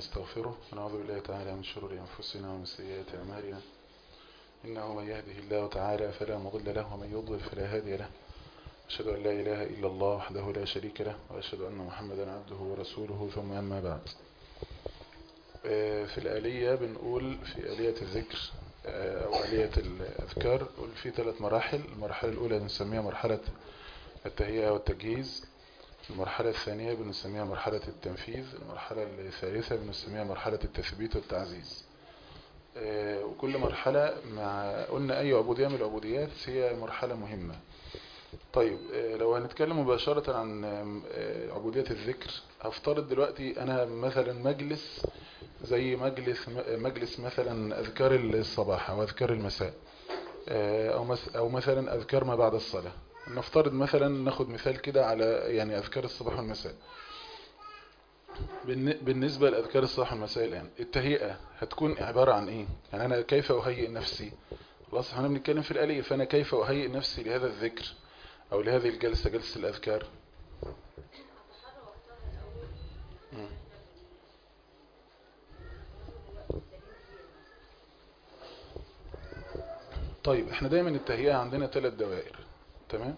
ونستغفره ونعوذ بالله تعالى من شرور أنفسنا ومن سيئات أعمالنا إنه من يهده الله تعالى فلا مضل له ومن يضلل فلا هادي له أشهد أن لا إله إلا الله وحده لا شريك له وأشهد أن محمدا عبده ورسوله ثم أما بعد في الآلية بنقول في آلية الذكر أو آلية الأذكار نقول في ثلاث مراحل المرحلة الأولى بنسميها مرحلة التهيئة والتجهيز المرحلة الثانية بنسميها مرحلة التنفيذ المرحلة الثالثة بنسميها مرحلة التثبيت والتعزيز وكل مرحلة مع قلنا أي عبودية من العبوديات هي مرحلة مهمة طيب لو هنتكلم مباشرة عن عبودية الذكر هفترض دلوقتي أنا مثلا مجلس زي مجلس مجلس مثلا أذكار الصباح أو أذكار المساء أو أو مثلا أذكار ما بعد الصلاة نفترض مثلا ناخد مثال كده على يعني أذكار الصباح والمساء بالنسبة لأذكار الصباح والمساء الآن التهيئة هتكون عبارة عن إيه يعني أنا كيف أهيئ نفسي خلاص احنا بنتكلم في الآلية فأنا كيف أهيئ نفسي لهذا الذكر أو لهذه الجلسة جلسة الأذكار طيب احنا دايما التهيئة عندنا ثلاث دوائر تمام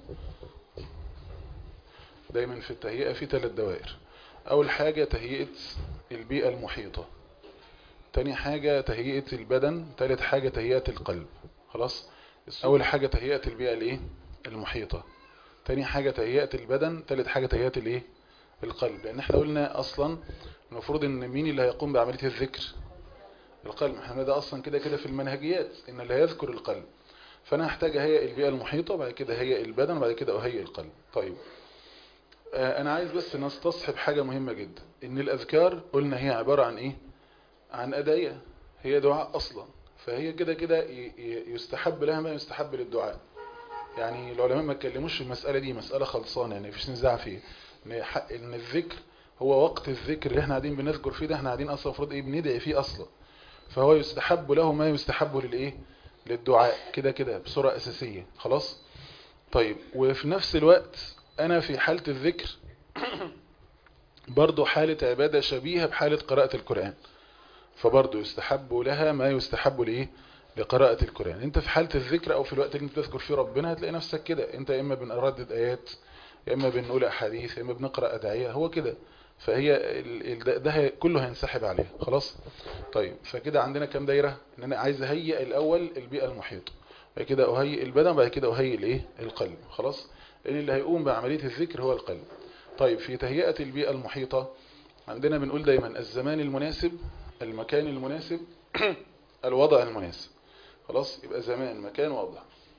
دايما في التهيئة في ثلاث دوائر اول حاجة تهيئة البيئة المحيطة تاني حاجة تهيئة البدن ثالث حاجة تهيئة القلب خلاص اول حاجة تهيئة البيئة الايه المحيطة تاني حاجة تهيئة البدن ثالث حاجة تهيئة الايه القلب لان احنا قلنا اصلا المفروض ان مين اللي هيقوم بعملية الذكر القلب احنا ده اصلا كده كده في المنهجيات ان اللي هيذكر القلب فانا هحتاج اهيئ البيئة المحيطة بعد كده هيئ البدن وبعد كده اهيئ القلب طيب آه انا عايز بس نستصحب حاجة مهمة جدا ان الاذكار قلنا هي عبارة عن ايه عن ادعية هي دعاء اصلا فهي كده كده يستحب لها ما يستحب للدعاء يعني العلماء ما اتكلموش في المسألة دي مسألة خلصانة يعني مفيش نزاع فيها ان حق ان الذكر هو وقت الذكر اللي احنا قاعدين بنذكر فيه ده احنا قاعدين اصلا المفروض ايه بندعي فيه اصلا فهو يستحب له ما يستحب للايه للدعاء كده كده بصورة اساسية خلاص طيب وفي نفس الوقت انا في حالة الذكر برضو حالة عبادة شبيهة بحالة قراءة القرآن فبرضو يستحب لها ما يستحب لإيه لقراءة القرآن انت في حالة الذكر او في الوقت اللي انت تذكر فيه ربنا هتلاقي نفسك كده انت اما بنردد ايات يا اما بنقول احاديث يا اما بنقرأ ادعية هو كده فهي ده, ده كله هينسحب عليه خلاص طيب فكده عندنا كام دايرة ان انا عايز اهيئ الاول البيئة المحيطة بعد كده اهيئ البدن بعد كده اهيئ الايه القلب خلاص لان اللي هيقوم بعملية الذكر هو القلب طيب في تهيئة البيئة المحيطة عندنا بنقول دايما الزمان المناسب المكان المناسب الوضع المناسب خلاص يبقى زمان مكان وضع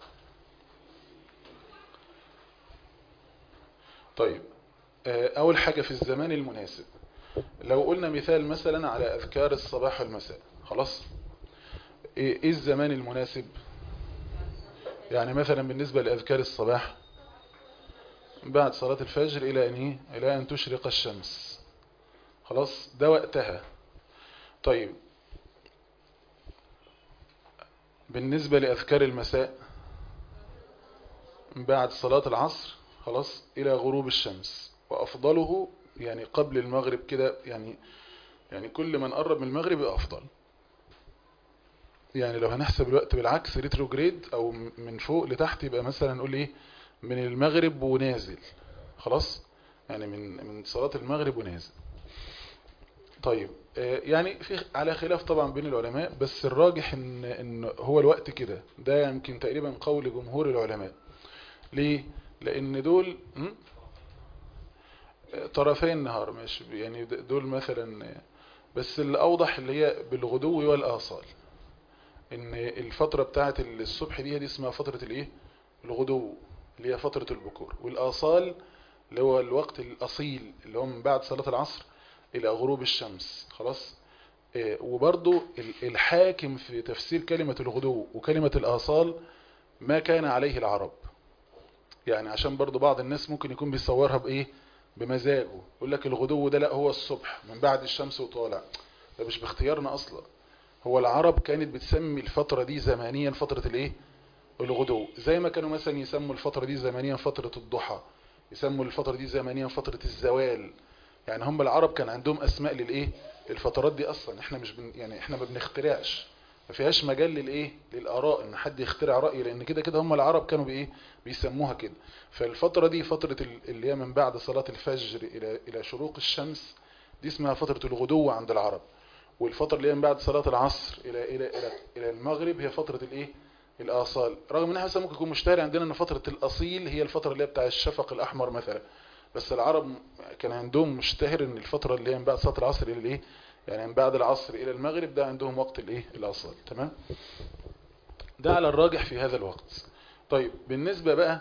طيب اول حاجة في الزمان المناسب لو قلنا مثال مثلا على اذكار الصباح والمساء خلاص ايه الزمان المناسب يعني مثلا بالنسبة لاذكار الصباح بعد صلاة الفجر الى ان ايه الى ان تشرق الشمس خلاص ده وقتها طيب بالنسبة لأذكار المساء بعد صلاة العصر خلاص إلى غروب الشمس وأفضله يعني قبل المغرب كده يعني يعني كل من قرب من المغرب أفضل يعني لو هنحسب الوقت بالعكس ريتروجريد أو من فوق لتحت يبقى مثلا نقول إيه من المغرب ونازل خلاص يعني من من صلاة المغرب ونازل طيب يعني في على خلاف طبعا بين العلماء بس الراجح ان, إن هو الوقت كده ده يمكن تقريبا قول جمهور العلماء ليه لان دول طرفي النهار مش يعني دول مثلا بس اللي اوضح اللي هي بالغدو والاصال ان الفترة بتاعت الصبح دي دي اسمها فترة الايه الغدو اللي هي فترة البكور والاصال اللي هو الوقت الاصيل اللي هو من بعد صلاة العصر الى غروب الشمس خلاص إيه وبرضو الحاكم في تفسير كلمة الغدو وكلمة الآصال ما كان عليه العرب يعني عشان برضو بعض الناس ممكن يكون بيصورها بإيه بمزاجه يقول لك الغدو ده لا هو الصبح من بعد الشمس وطالع ده مش باختيارنا أصلا هو العرب كانت بتسمي الفترة دي زمانيا فترة الايه الغدو زي ما كانوا مثلا يسموا الفترة دي زمانيا فترة الضحى يسموا الفترة دي زمانيا فترة الزوال يعني هم العرب كان عندهم أسماء للإيه الفترات دي اصلا احنا مش بن يعني احنا ما بنخترعش ما فيهاش مجال للايه للاراء ان حد يخترع راي لان كده كده هم العرب كانوا بايه بيسموها كده فالفتره دي فتره ال- اللي هي من بعد صلاه الفجر الى الى شروق الشمس دي اسمها فتره الغدو عند العرب والفتره اللي هي من بعد صلاه العصر الى الى الى الى المغرب هي فتره الايه الاصال رغم انها مثلا ممكن يكون مشتهر عندنا ان فتره الاصيل هي الفتره اللي هي بتاع الشفق الاحمر مثلا بس العرب كان عندهم مشتهر ان الفتره اللي هي من بعد صلاه العصر الى الايه يعني من بعد العصر الى المغرب ده عندهم وقت الايه الاصال تمام ده على الراجح في هذا الوقت طيب بالنسبه بقى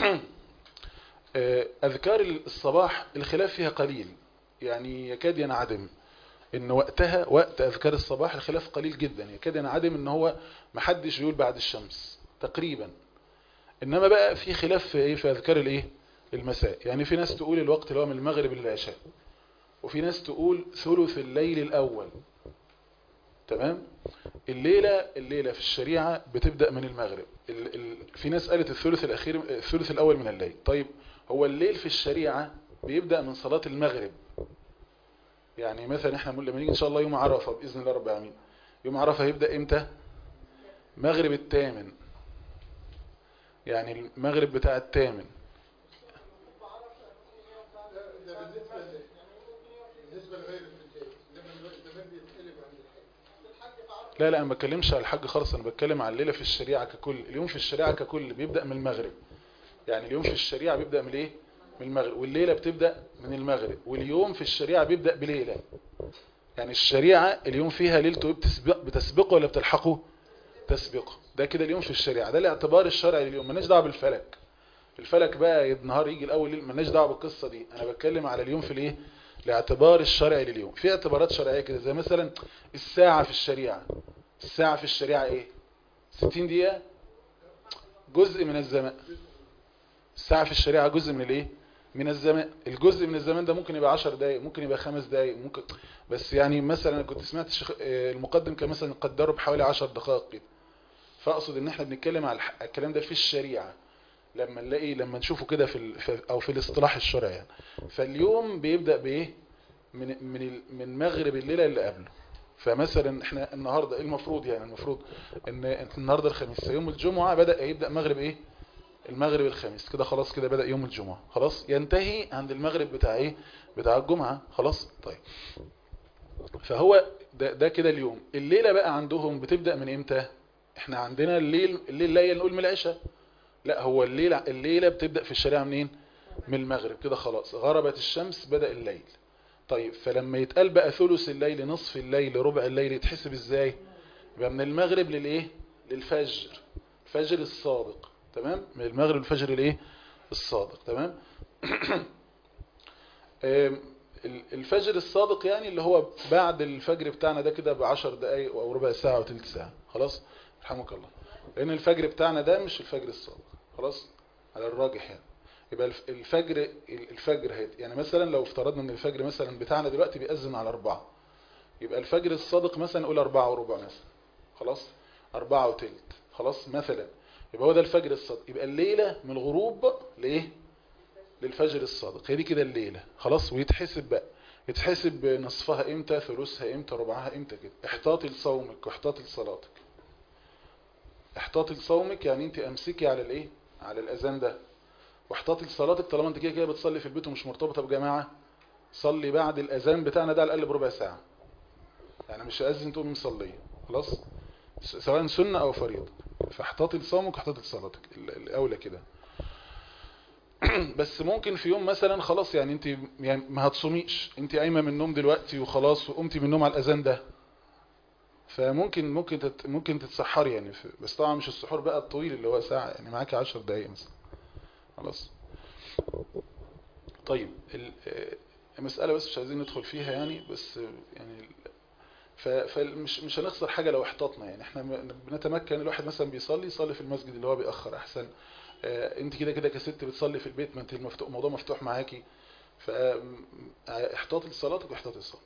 آه، اذكار الصباح الخلاف فيها قليل يعني يكاد ينعدم ان وقتها وقت اذكار الصباح الخلاف قليل جدا يكاد ينعدم ان هو محدش بيقول بعد الشمس تقريبا انما بقى في خلاف في ايه في اذكار الايه المساء يعني في ناس تقول الوقت اللي هو من المغرب للعشاء وفي ناس تقول ثلث الليل الاول تمام الليله الليله في الشريعه بتبدا من المغرب ال ال في ناس قالت الثلث الاخير الثلث الاول من الليل طيب هو الليل في الشريعه بيبدا من صلاه المغرب يعني مثلا احنا لما نيجي ان شاء الله يوم عرفه باذن الله رب العالمين يوم عرفه هيبدا امتى مغرب الثامن يعني المغرب بتاع الثامن ده بالنسبة ل- بالنسبة لغير الفتاة لما الوقت زمان بيتقلب عند الحج لا لا انا ما بتكلمش على الحج خالص انا بتكلم على الليله في الشريعه ككل اليوم في الشريعه ككل بيبدا من المغرب يعني اليوم في الشريعه بيبدا من ايه من المغرب والليله بتبدا من المغرب واليوم في الشريعه بيبدا بليله يعني الشريعه اليوم فيها ليلته بتسبق بتسبقه ولا بتلحقه تسبقه ده كده اليوم في الشريعه ده الاعتبار الشرعي لليوم مالناش دعوه بالفلك الفلك بقى النهار يجي الاول ليل مالناش دعوه بالقصه دي انا بتكلم على اليوم في الايه الاعتبار الشرعي لليوم في اعتبارات شرعيه كده زي مثلا الساعه في الشريعه الساعه في الشريعه ايه 60 دقيقه جزء من الزمان الساعه في الشريعه جزء من الايه من الزمان الجزء من الزمان ده ممكن يبقى 10 دقائق ممكن يبقى 5 دقائق ممكن بس يعني مثلا انا كنت سمعت الشيخ آه، المقدم كان مثلا قدره بحوالي 10 دقائق كده فاقصد ان احنا بنتكلم على الح- الكلام ده في الشريعه لما نلاقي لما نشوفه كده في, ال... في او في الاصطلاح الشرعي يعني. فاليوم بيبدا بايه من من ال- من مغرب الليله اللي قبله فمثلا احنا النهارده ايه المفروض يعني المفروض ان النهارده الخميس يوم الجمعه بدا يبدا مغرب ايه المغرب الخميس كده خلاص كده بدا يوم الجمعه خلاص ينتهي عند المغرب بتاع ايه بتاع الجمعه خلاص طيب فهو ده, ده كده اليوم الليله بقى عندهم بتبدا من امتى احنا عندنا الليل الليل لا نقول من العشاء لا هو الليلة الليلة بتبدأ في الشريعة منين من المغرب كده خلاص غربت الشمس بدأ الليل طيب فلما يتقال بقى ثلث الليل نصف الليل ربع الليل يتحسب ازاي يبقى من المغرب للايه للفجر الفجر الصادق تمام من المغرب للفجر الايه الصادق تمام آم، ال- الفجر الصادق يعني اللي هو بعد الفجر بتاعنا ده كده بعشر دقايق او ربع ساعة او تلت ساعة خلاص رحمك الله لان الفجر بتاعنا ده مش الفجر الصادق خلاص على الراجح يعني يبقى الف- الفجر الفجر هيت يعني مثلا لو افترضنا ان الفجر مثلا بتاعنا دلوقتي بيأذن على أربعة يبقى الفجر الصادق مثلا نقول أربعة وربع مثلا خلاص أربعة وتلت خلاص مثلا يبقى هو ده الفجر الصادق يبقى الليلة من الغروب لإيه للفجر الصادق هي دي كده الليلة خلاص ويتحسب بقى يتحسب نصفها امتى ثلثها امتى ربعها امتى كده احتاطي لصومك واحتاطي لصلاتك احتاطي لصومك يعني انت امسكي على الايه على الاذان ده واحتاطي لصلاتك طالما انت كده كده بتصلي في البيت ومش مرتبطه بجماعه صلي بعد الاذان بتاعنا ده على الاقل بربع ساعه يعني مش اذن تقوم مصليه خلاص س- سواء سنه او فريضه فاحتاطي لصومك واحتاطي لصلاتك ال- الاولى كده بس ممكن في يوم مثلا خلاص يعني انت يعني ما هتصوميش انت قايمه من النوم دلوقتي وخلاص وقمتي من النوم على الاذان ده فممكن ممكن تت ممكن تتسحري يعني في بس طبعا مش السحور بقى الطويل اللي هو ساعة يعني معاكي 10 دقايق مثلا خلاص طيب ال- آه، المسألة بس مش عايزين ندخل فيها يعني بس آه، يعني ال- ف- فمش مش هنخسر حاجة لو احتاطنا يعني احنا م- بنتمكن الواحد مثلا بيصلي يصلي في المسجد اللي هو بيأخر احسن آه، انت كده كده كست بتصلي في البيت ما انت المفتوح الموضوع مفتوح معاكي فاحتاطي لصلاتك واحتاطي للصلاة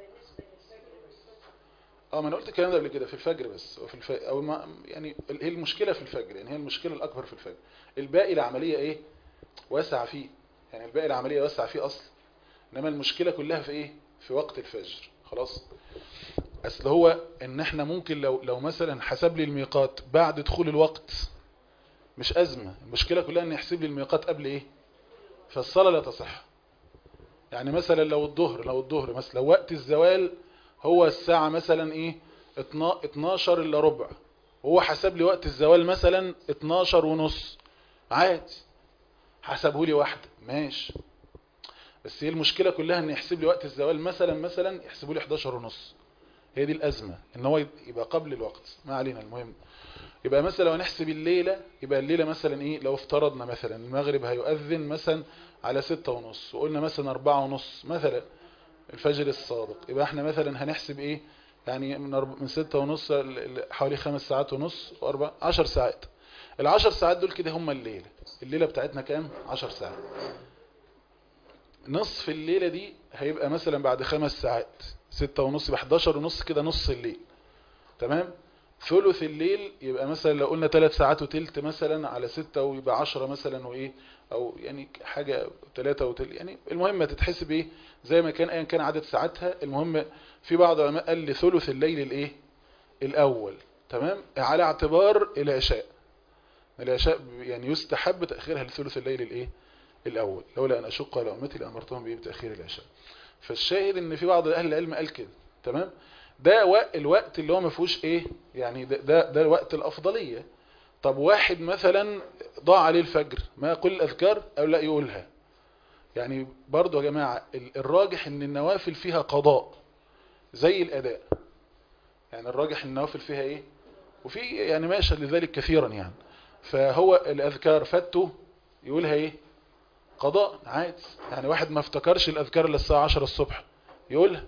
اه ما انا قلت الكلام ده قبل كده في الفجر بس او في الف... او ما يعني ال- هي المشكله في الفجر يعني هي المشكله الاكبر في الفجر الباقي العمليه ايه واسع فيه يعني الباقي العمليه واسع فيه اصلا انما المشكله كلها في ايه في وقت الفجر خلاص اصل هو ان احنا ممكن لو لو مثلا حسب لي الميقات بعد دخول الوقت مش ازمه المشكله كلها ان يحسب لي الميقات قبل ايه فالصلاه لا تصح يعني مثلا لو الظهر لو الظهر مثلا لو وقت الزوال هو الساعه مثلا ايه 12 الا ربع هو حسب لي وقت الزوال مثلا 12 ونص عادي حسبه لي واحده ماشي بس هي المشكله كلها ان يحسب لي وقت الزوال مثلا مثلا يحسبوا لي 11 ونص هي دي الازمه ان هو يبقى قبل الوقت ما علينا المهم يبقى مثلا لو نحسب الليله يبقى الليله مثلا ايه لو افترضنا مثلا المغرب هيؤذن مثلا على ستة ونص وقلنا مثلا أربعة ونص مثلا الفجر الصادق يبقى احنا مثلا هنحسب ايه يعني من من ستة ونص حوالي خمس ساعات ونص وأربع عشر ساعات العشر ساعات دول كده هم الليلة الليلة بتاعتنا كام عشر ساعات نصف الليلة دي هيبقى مثلا بعد خمس ساعات ستة ونص يبقى 11 ونص كده نص الليل تمام ثلث الليل يبقى مثلا لو قلنا ثلاث ساعات وتلت مثلا على ستة ويبقى عشرة مثلا وايه او يعني حاجة ثلاثة وتلت يعني المهم تتحسب ايه زي ما كان ايا كان عدد ساعاتها المهم في بعض العلماء قال لي ثلث الليل الايه الاول تمام على اعتبار العشاء العشاء يعني يستحب تأخيرها لثلث الليل الايه الاول لولا ان اشق على امتي لامرتهم بايه بتأخير العشاء فالشاهد ان في بعض اهل العلم قال كده تمام ده وقت الوقت اللي هو ما فيهوش ايه يعني ده ده, ده وقت الافضليه طب واحد مثلا ضاع عليه الفجر ما يقول الاذكار او لا يقولها يعني برضو يا جماعه الراجح ان النوافل فيها قضاء زي الاداء يعني الراجح ان النوافل فيها ايه وفي يعني ما يشهد لذلك كثيرا يعني فهو الاذكار فاتوا يقولها ايه قضاء عادي يعني واحد ما افتكرش الاذكار الا الساعه 10 الصبح يقولها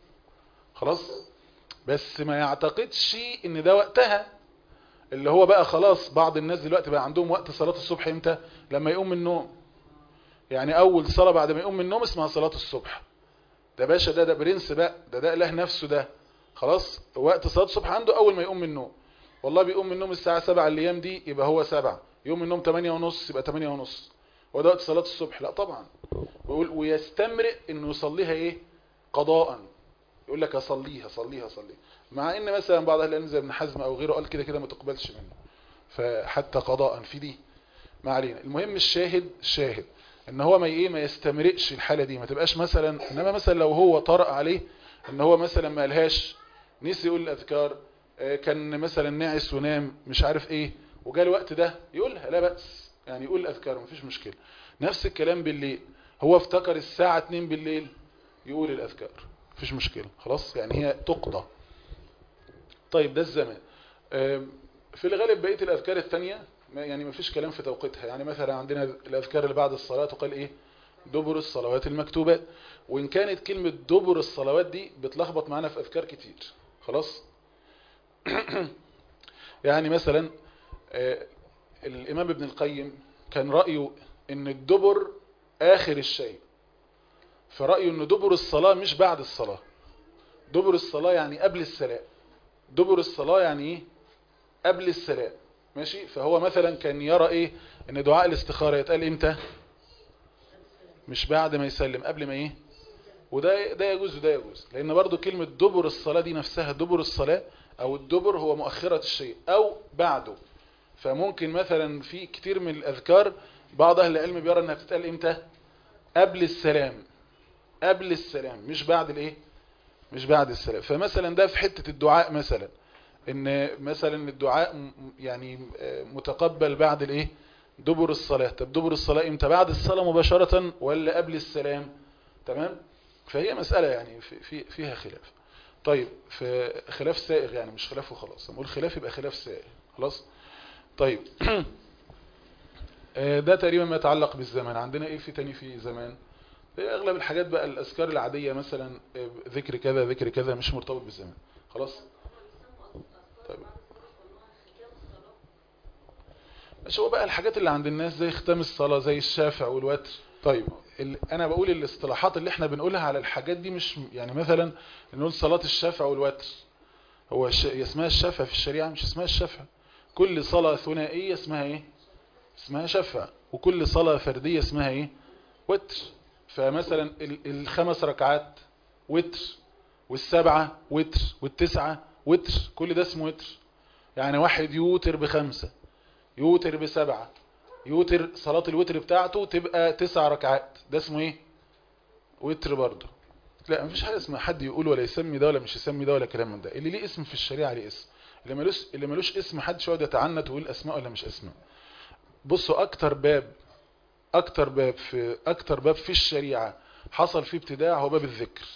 خلاص بس ما يعتقدش ان ده وقتها اللي هو بقى خلاص بعض الناس دلوقتي بقى عندهم وقت صلاة الصبح امتى لما يقوم من النوم يعني اول صلاة بعد ما يقوم من النوم اسمها صلاة الصبح ده باشا ده ده برنس بقى ده ده اله نفسه ده خلاص وقت صلاة الصبح عنده اول ما يقوم من النوم والله بيقوم من النوم الساعة 7 الايام دي يبقى هو 7 يقوم من النوم 8 ونص يبقى 8 ونص هو ده وقت صلاة الصبح لا طبعا ويستمرئ انه يصليها ايه قضاء يقول لك اصليها صليها صليها مع ان مثلا بعض اهل العلم زي ابن حزم او غيره قال كده كده ما تقبلش منه فحتى قضاء في دي ما علينا المهم الشاهد الشاهد ان هو ما ايه ما يستمرئش الحاله دي ما تبقاش مثلا انما مثلا لو هو طرأ عليه ان هو مثلا ما قالهاش نسي يقول الاذكار كان مثلا ناعس ونام مش عارف ايه وجاء الوقت ده يقولها لا بأس يعني يقول الاذكار مفيش مشكله نفس الكلام بالليل هو افتكر الساعه 2 بالليل يقول الاذكار مفيش مشكله خلاص يعني هي تقضى طيب ده الزمان في الغالب بقيه الاذكار الثانيه يعني ما فيش كلام في توقيتها يعني مثلا عندنا الاذكار اللي بعد الصلاه تقال ايه دبر الصلوات المكتوبات وان كانت كلمه دبر الصلوات دي بتلخبط معانا في اذكار كتير خلاص يعني مثلا الامام ابن القيم كان رايه ان الدبر اخر الشيء فرأيه ان دبر الصلاة مش بعد الصلاة دبر الصلاة يعني قبل السلام دبر الصلاة يعني ايه قبل السلام ماشي فهو مثلا كان يرى ايه ان دعاء الاستخارة يتقال امتى مش بعد ما يسلم قبل ما ايه وده ده يجوز وده يجوز لان برضو كلمة دبر الصلاة دي نفسها دبر الصلاة او الدبر هو مؤخرة الشيء او بعده فممكن مثلا في كتير من الاذكار بعض اهل العلم بيرى انها بتتقال امتى قبل السلام قبل السلام مش بعد الايه مش بعد السلام فمثلا ده في حتة الدعاء مثلا ان مثلا الدعاء يعني متقبل بعد الايه دبر الصلاة طب دبر الصلاة امتى بعد الصلاة مباشرة ولا قبل السلام تمام فهي مسألة يعني في في فيها خلاف طيب في خلاف سائغ يعني مش خلاف وخلاص نقول خلاف يبقى خلاف سائغ خلاص طيب ده تقريبا ما يتعلق بالزمان عندنا ايه في تاني في زمان اغلب الحاجات بقى الاذكار العادية مثلا ذكر كذا ذكر كذا مش مرتبط بالزمان خلاص طيب مش هو بقى الحاجات اللي عند الناس زي ختام الصلاة زي الشافع والوتر طيب انا بقول الاصطلاحات اللي احنا بنقولها على الحاجات دي مش يعني مثلا نقول صلاة الشافع والوتر هو اسمها الشافع في الشريعة مش اسمها الشافع كل صلاة ثنائية اسمها ايه اسمها شفع وكل صلاة فردية اسمها ايه وتر فمثلا الخمس ركعات وتر والسبعة وتر والتسعة وتر كل ده اسمه وتر يعني واحد يوتر بخمسة يوتر بسبعة يوتر صلاة الوتر بتاعته تبقى تسع ركعات ده اسمه ايه وتر برضه لا مفيش حاجة اسمها حد يقول ولا يسمي ده ولا مش يسمي ده ولا كلام من ده اللي ليه اسم في الشريعة ليه اسم اللي ملوش اللي ملوش اسم حدش يقعد يتعنت ويقول اسماء ولا مش اسماء بصوا اكتر باب اكتر باب في اكتر باب في الشريعة حصل فيه ابتداع هو باب الذكر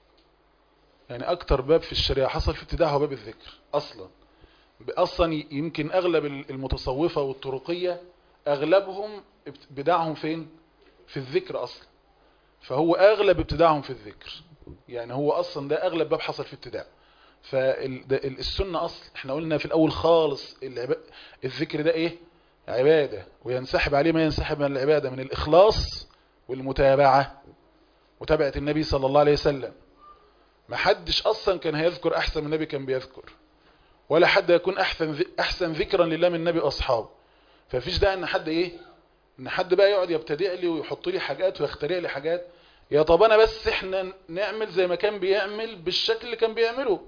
يعني اكتر باب في الشريعة حصل فيه ابتداع هو باب الذكر اصلا اصلا يمكن اغلب المتصوفة والطرقية اغلبهم بدعهم فين في الذكر اصلا فهو اغلب ابتداعهم في الذكر يعني هو اصلا ده اغلب باب حصل فيه ابتداع فالسنة اصل احنا قلنا في الاول خالص الذكر ده ايه عبادة وينسحب عليه ما ينسحب من العبادة من الاخلاص والمتابعة متابعة النبي صلى الله عليه وسلم ما حدش اصلا كان هيذكر احسن من النبي كان بيذكر ولا حد يكون احسن احسن ذكرا لله من النبي واصحابه ففيش داعي ان حد ايه ان حد بقى يقعد يبتدع لي ويحط لي حاجات ويخترع لي حاجات يا طب انا بس احنا نعمل زي ما كان بيعمل بالشكل اللي كان بيعمله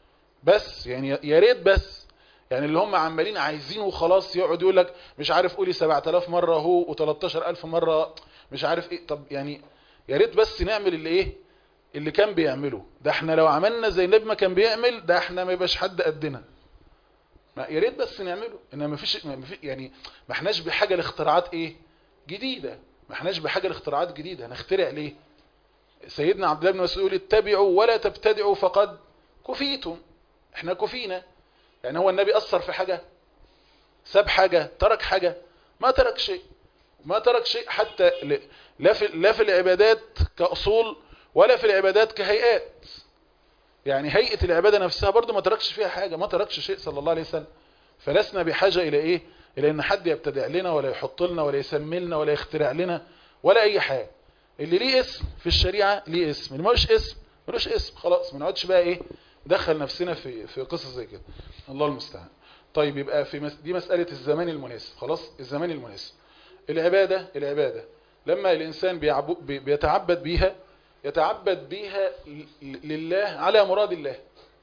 بس يعني يا ريت بس يعني اللي هم عمالين عايزينه وخلاص يقعد يقول لك مش عارف قولي 7000 مره اهو و13000 مره مش عارف ايه طب يعني يا ريت بس نعمل اللي ايه اللي كان بيعمله ده احنا لو عملنا زي النبي ما كان بيعمل ده احنا ما يبقاش حد قدنا ما يا ريت بس نعمله انما ما فيش ما في يعني ما احناش بحاجه لاختراعات ايه جديده ما احناش بحاجه لاختراعات جديده هنخترع ليه سيدنا عبد الله بن مسعود اتبعوا ولا تبتدعوا فقد كفيتم احنا كفينا يعني هو النبي اثر في حاجه ساب حاجه ترك حاجه ما ترك شيء ما ترك شيء حتى لا في لا في العبادات كاصول ولا في العبادات كهيئات يعني هيئة العبادة نفسها برضو ما تركش فيها حاجة ما تركش شيء صلى الله عليه وسلم فلسنا بحاجة إلى إيه إلى أن حد يبتدع لنا ولا يحط لنا ولا يسمي لنا ولا يخترع لنا ولا أي حاجة اللي ليه اسم في الشريعة ليه اسم اللي ملوش اسم ملوش اسم خلاص ما نقعدش بقى إيه دخل نفسنا في في قصص زي كده الله المستعان طيب يبقى في مس... دي مسألة الزمان المناسب خلاص الزمان المناسب العبادة العبادة لما الإنسان بيعبو... بي... بيتعبد بيها يتعبد بيها لله على مراد الله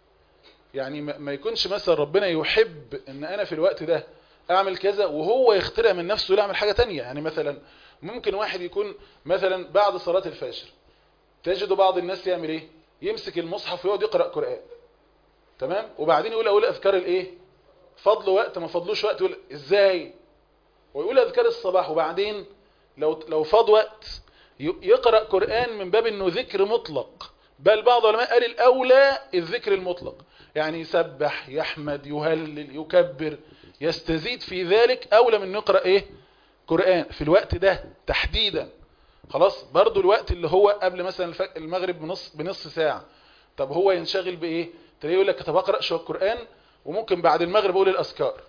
يعني ما يكونش مثلا ربنا يحب ان انا في الوقت ده اعمل كذا وهو يخترع من نفسه يعمل حاجة تانية يعني مثلا ممكن واحد يكون مثلا بعد صلاة الفجر تجد بعض الناس يعمل ايه يمسك المصحف ويقعد يقرأ قرآن تمام وبعدين يقول اقول اذكار الايه فضل وقت ما فضلوش وقت يقول ازاي ويقول اذكار الصباح وبعدين لو لو فاض وقت يقرأ قرآن من باب انه ذكر مطلق بل بعض العلماء قال الاولى الذكر المطلق يعني يسبح يحمد يهلل يكبر يستزيد في ذلك اولى من نقرأ ايه قرآن في الوقت ده تحديدا خلاص برضو الوقت اللي هو قبل مثلا المغرب بنص, بنص ساعة طب هو ينشغل بايه تلاقيه يقول لك طب اقرأ شوية قرآن وممكن بعد المغرب اقول الاذكار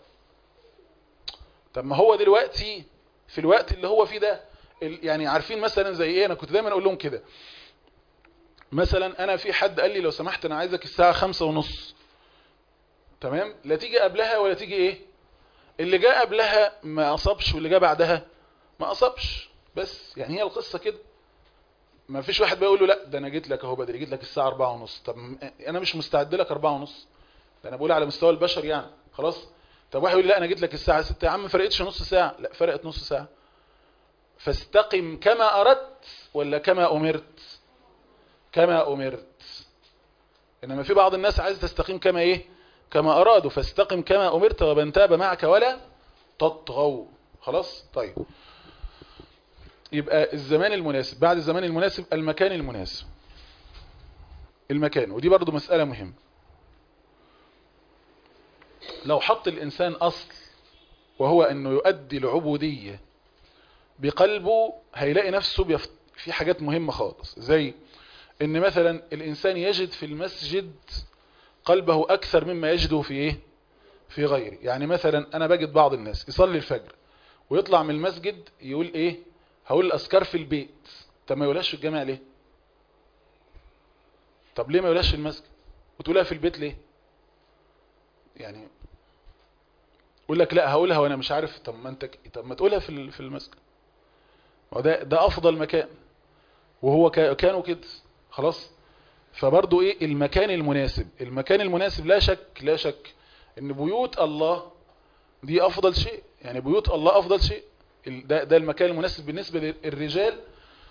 طب ما هو دلوقتي في الوقت اللي هو فيه ده يعني عارفين مثلا زي ايه انا كنت دايما اقول لهم كده مثلا انا في حد قال لي لو سمحت انا عايزك الساعة خمسة ونص تمام لا تيجي قبلها ولا تيجي ايه اللي جاء قبلها ما اصابش واللي جاء بعدها ما اصابش بس يعني هي القصة كده ما فيش واحد بيقول له لا ده انا جيت لك اهو بدري جيت لك الساعة أربعة ونص طب انا مش مستعد لك أربعة ونص ده انا بقول على مستوى البشر يعني خلاص طب واحد يقول لا انا جيت لك الساعة ستة يا عم فرقتش نص ساعة لا فرقت نص ساعة فاستقم كما أردت ولا كما أمرت كما أمرت إنما في بعض الناس عايز تستقيم كما إيه كما أرادوا فاستقم كما أمرت ومن تاب معك ولا تطغوا خلاص طيب يبقى الزمان المناسب بعد الزمان المناسب المكان المناسب المكان ودي برضو مسألة مهمة لو حط الإنسان أصل وهو أنه يؤدي العبودية بقلبه هيلاقي نفسه بيفت... في حاجات مهمة خالص زي ان مثلا الانسان يجد في المسجد قلبه اكثر مما يجده في ايه في غيره يعني مثلا انا بجد بعض الناس يصلي الفجر ويطلع من المسجد يقول ايه هقول الاذكار في البيت طب ما يقولهاش في الجامع ليه طب ليه ما يقولهاش في المسجد وتقولها في البيت ليه يعني يقول لك لا هقولها وانا مش عارف طب ما انت طب ما تقولها في في المسجد وده ده افضل مكان وهو كانوا كده خلاص فبرضو ايه المكان المناسب المكان المناسب لا شك لا شك ان بيوت الله دي افضل شيء يعني بيوت الله افضل شيء ال- ده, ده المكان المناسب بالنسبة للرجال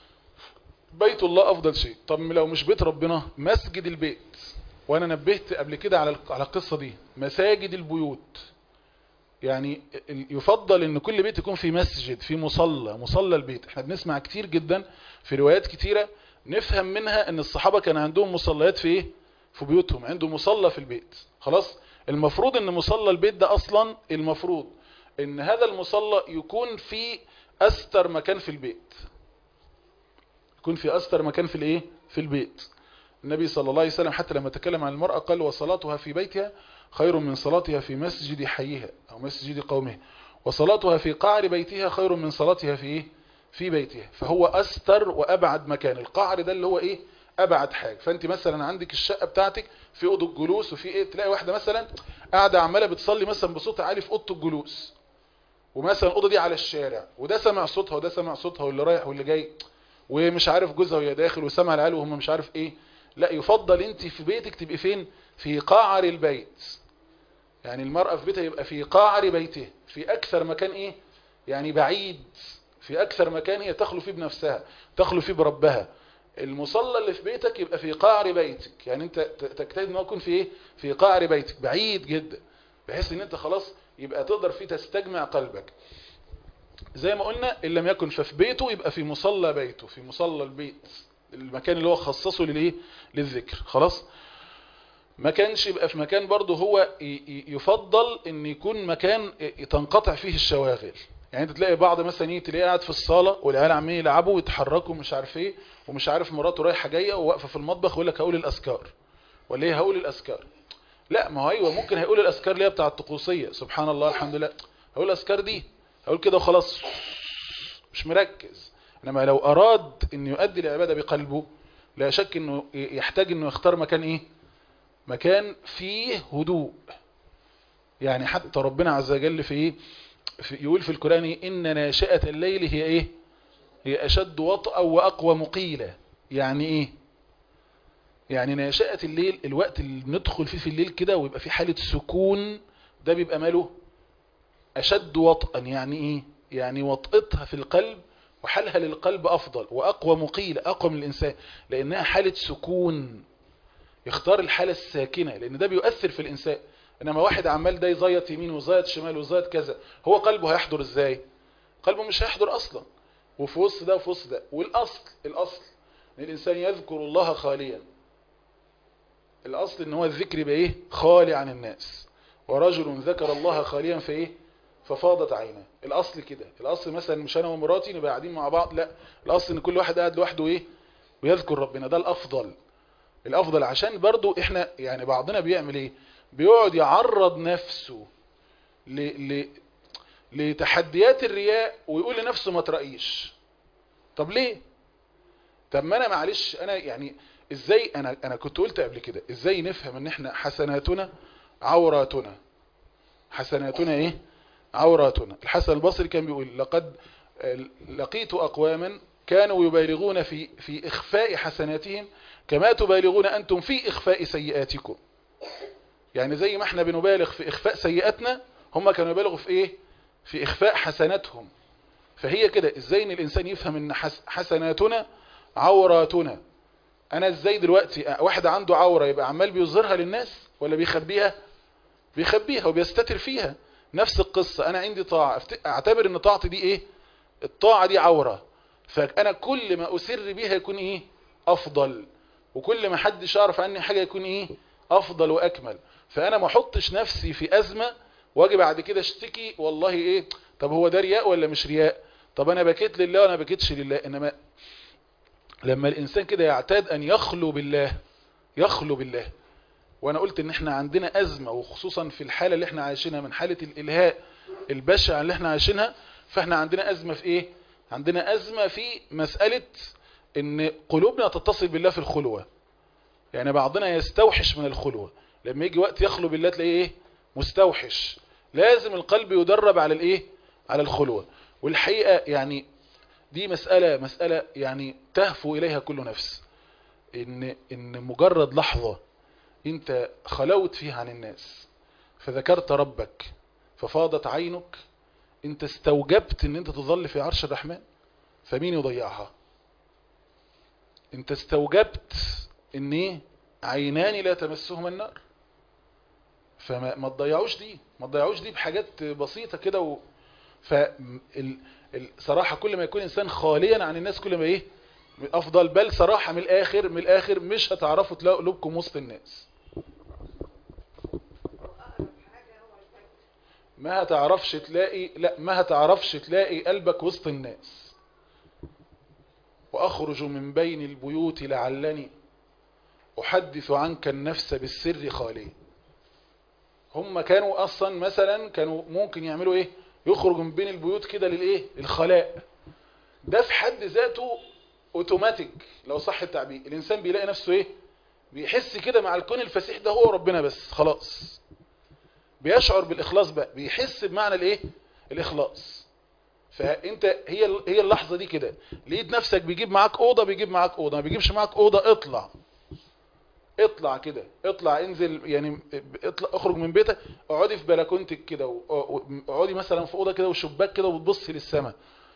بيت الله افضل شيء طب لو مش بيت ربنا مسجد البيت وانا نبهت قبل كده على على القصة دي مساجد البيوت يعني ال- يفضل ان كل بيت يكون في مسجد في مصلى مصلى البيت احنا بنسمع كتير جدا في روايات كتيرة نفهم منها ان الصحابة كان عندهم مصليات في ايه في بيوتهم عنده مصلى في البيت خلاص المفروض ان مصلى البيت ده اصلا المفروض ان هذا المصلى يكون في استر مكان في البيت يكون في استر مكان في الايه في البيت النبي صلى الله عليه وسلم حتى لما تكلم عن المرأة قال وصلاتها في بيتها خير من صلاتها في مسجد حيها او مسجد قومها وصلاتها في قعر بيتها خير من صلاتها في ايه في بيتها فهو استر وابعد مكان القعر ده اللي هو ايه ابعد حاجه فانت مثلا عندك الشقه بتاعتك في اوضه الجلوس وفي ايه تلاقي واحده مثلا قاعده عماله بتصلي مثلا بصوت عالي في اوضه الجلوس ومثلا الاوضه دي على الشارع وده سمع صوتها وده سمع صوتها واللي رايح واللي جاي ومش عارف جوزها وهي داخل وسمع العيال وهم مش عارف ايه لا يفضل انت في بيتك تبقي فين في قعر البيت يعني المرأة في بيتها يبقى في قعر بيته في اكثر مكان ايه يعني بعيد في اكثر مكان هي تخلو فيه بنفسها تخلو فيه بربها المصلى اللي في بيتك يبقى في قعر بيتك يعني انت ت- تجتهد ان هو يكون في ايه في قعر بيتك بعيد جدا بحيث ان انت خلاص يبقى تقدر فيه تستجمع قلبك زي ما قلنا ان لم يكن ففي بيته يبقى في مصلى بيته في مصلى البيت المكان اللي هو خصصه للايه للذكر خلاص ما كانش يبقى في مكان برضه هو ي- ي- يفضل ان يكون مكان ي- تنقطع فيه الشواغل يعني انت تلاقي بعض مثلا ايه تلاقيه قاعد في الصاله والعيال عمالين يلعبوا ويتحركوا مش عارف ايه ومش عارف مراته رايحه جايه وواقفه في المطبخ ويقول لك هقول الاذكار ولا ايه هقول الاذكار لا ما هو ايوه ممكن هيقول الاذكار اللي هي بتاعه الطقوسيه سبحان الله الحمد لله هقول الاذكار دي هقول كده وخلاص مش مركز انما لو اراد ان يؤدي العباده بقلبه لا شك انه يحتاج انه يختار مكان ايه مكان فيه هدوء يعني حتى ربنا عز وجل في ايه في يقول في القرآن إيه؟ إن ناشئة الليل هي ايه هي أشد وطأ وأقوى مقيلة يعني ايه يعني ناشئة الليل الوقت اللي ندخل فيه في الليل كده ويبقى في حالة سكون ده بيبقى ماله أشد وطئا يعني ايه يعني وطئتها في القلب وحالها للقلب أفضل وأقوى مقيلة أقوى من الإنسان لأنها حالة سكون يختار الحالة الساكنة لأن ده بيؤثر في الإنسان إنما واحد عمال ده يزيط يمين وزيط شمال وزيط كذا هو قلبه هيحضر إزاي قلبه مش هيحضر أصلا وفي وسط ده وفي وسط ده والأصل الأصل إن الإنسان يذكر الله خاليا الأصل إن هو الذكر يبقى إيه خالي عن الناس ورجل ذكر الله خاليا في إيه ففاضت عينه الأصل كده الأصل مثلا مش أنا ومراتي نبقى قاعدين مع بعض لا الأصل إن كل واحد قاعد لوحده إيه ويذكر ربنا ده الأفضل الافضل عشان برضو احنا يعني بعضنا بيعمل ايه بيقعد يعرض نفسه ل... ل... لتحديات الرياء ويقول لنفسه ما ترأيش طب ليه طب ما انا معلش انا يعني ازاي انا انا كنت قلت قبل كده ازاي نفهم ان احنا حسناتنا عوراتنا حسناتنا ايه عوراتنا الحسن البصري كان بيقول لقد لقيت اقواما كانوا يبالغون في في اخفاء حسناتهم كما تبالغون أنتم في إخفاء سيئاتكم يعني زي ما احنا بنبالغ في إخفاء سيئاتنا هم كانوا يبالغوا في إيه في إخفاء حسناتهم فهي كده إزاي إن الإنسان يفهم إن حسناتنا عوراتنا أنا إزاي دلوقتي واحد عنده عورة يبقى عمال بيظهرها للناس ولا بيخبيها بيخبيها وبيستتر فيها نفس القصة أنا عندي طاعة أعتبر إن طاعتي دي إيه الطاعة دي عورة فأنا كل ما أسر بيها يكون إيه أفضل وكل ما حدش يعرف عني حاجة يكون ايه افضل واكمل فانا ما احطش نفسي في ازمة واجي بعد كده اشتكي والله ايه طب هو ده رياء ولا مش رياء طب انا بكيت لله وانا بكيتش لله انما لما الانسان كده يعتاد ان يخلو بالله يخلو بالله وانا قلت ان احنا عندنا ازمة وخصوصا في الحالة اللي احنا عايشينها من حالة الالهاء البشعة اللي احنا عايشينها فاحنا عندنا ازمة في ايه عندنا ازمة في مسألة ان قلوبنا تتصل بالله في الخلوة يعني بعضنا يستوحش من الخلوة لما يجي وقت يخلو بالله تلاقيه ايه مستوحش لازم القلب يدرب على الايه على الخلوة والحقيقة يعني دي مسألة مسألة يعني تهفو إليها كل نفس ان ان مجرد لحظة انت خلوت فيها عن الناس فذكرت ربك ففاضت عينك انت استوجبت ان انت تظل في عرش الرحمن فمين يضيعها انت استوجبت ان ايه عينان لا تمسهما النار فما ما تضيعوش دي ما تضيعوش دي بحاجات بسيطة كده و... فالصراحة كل ما يكون انسان خاليا عن الناس كل ما ايه افضل بل صراحة من الاخر من الاخر مش هتعرفوا تلاقوا قلوبكم وسط الناس ما هتعرفش تلاقي لا ما هتعرفش تلاقي قلبك وسط الناس واخرج من بين البيوت لعلني احدث عنك النفس بالسر خالي هم كانوا اصلا مثلا كانوا ممكن يعملوا ايه يخرجوا من بين البيوت كده للايه الخلاء ده في حد ذاته اوتوماتيك لو صح التعبير الانسان بيلاقي نفسه ايه بيحس كده مع الكون الفسيح ده هو ربنا بس خلاص بيشعر بالاخلاص بقى بيحس بمعنى الايه الاخلاص فانت هي هي اللحظه دي كده لقيت نفسك بيجيب معاك اوضه بيجيب معاك اوضه ما بيجيبش معاك اوضه اطلع اطلع كده اطلع انزل يعني اطلع اخرج من بيتك اقعدي في بلكونتك كده اقعدي مثلا في اوضه كده وشباك كده وتبصي للسماء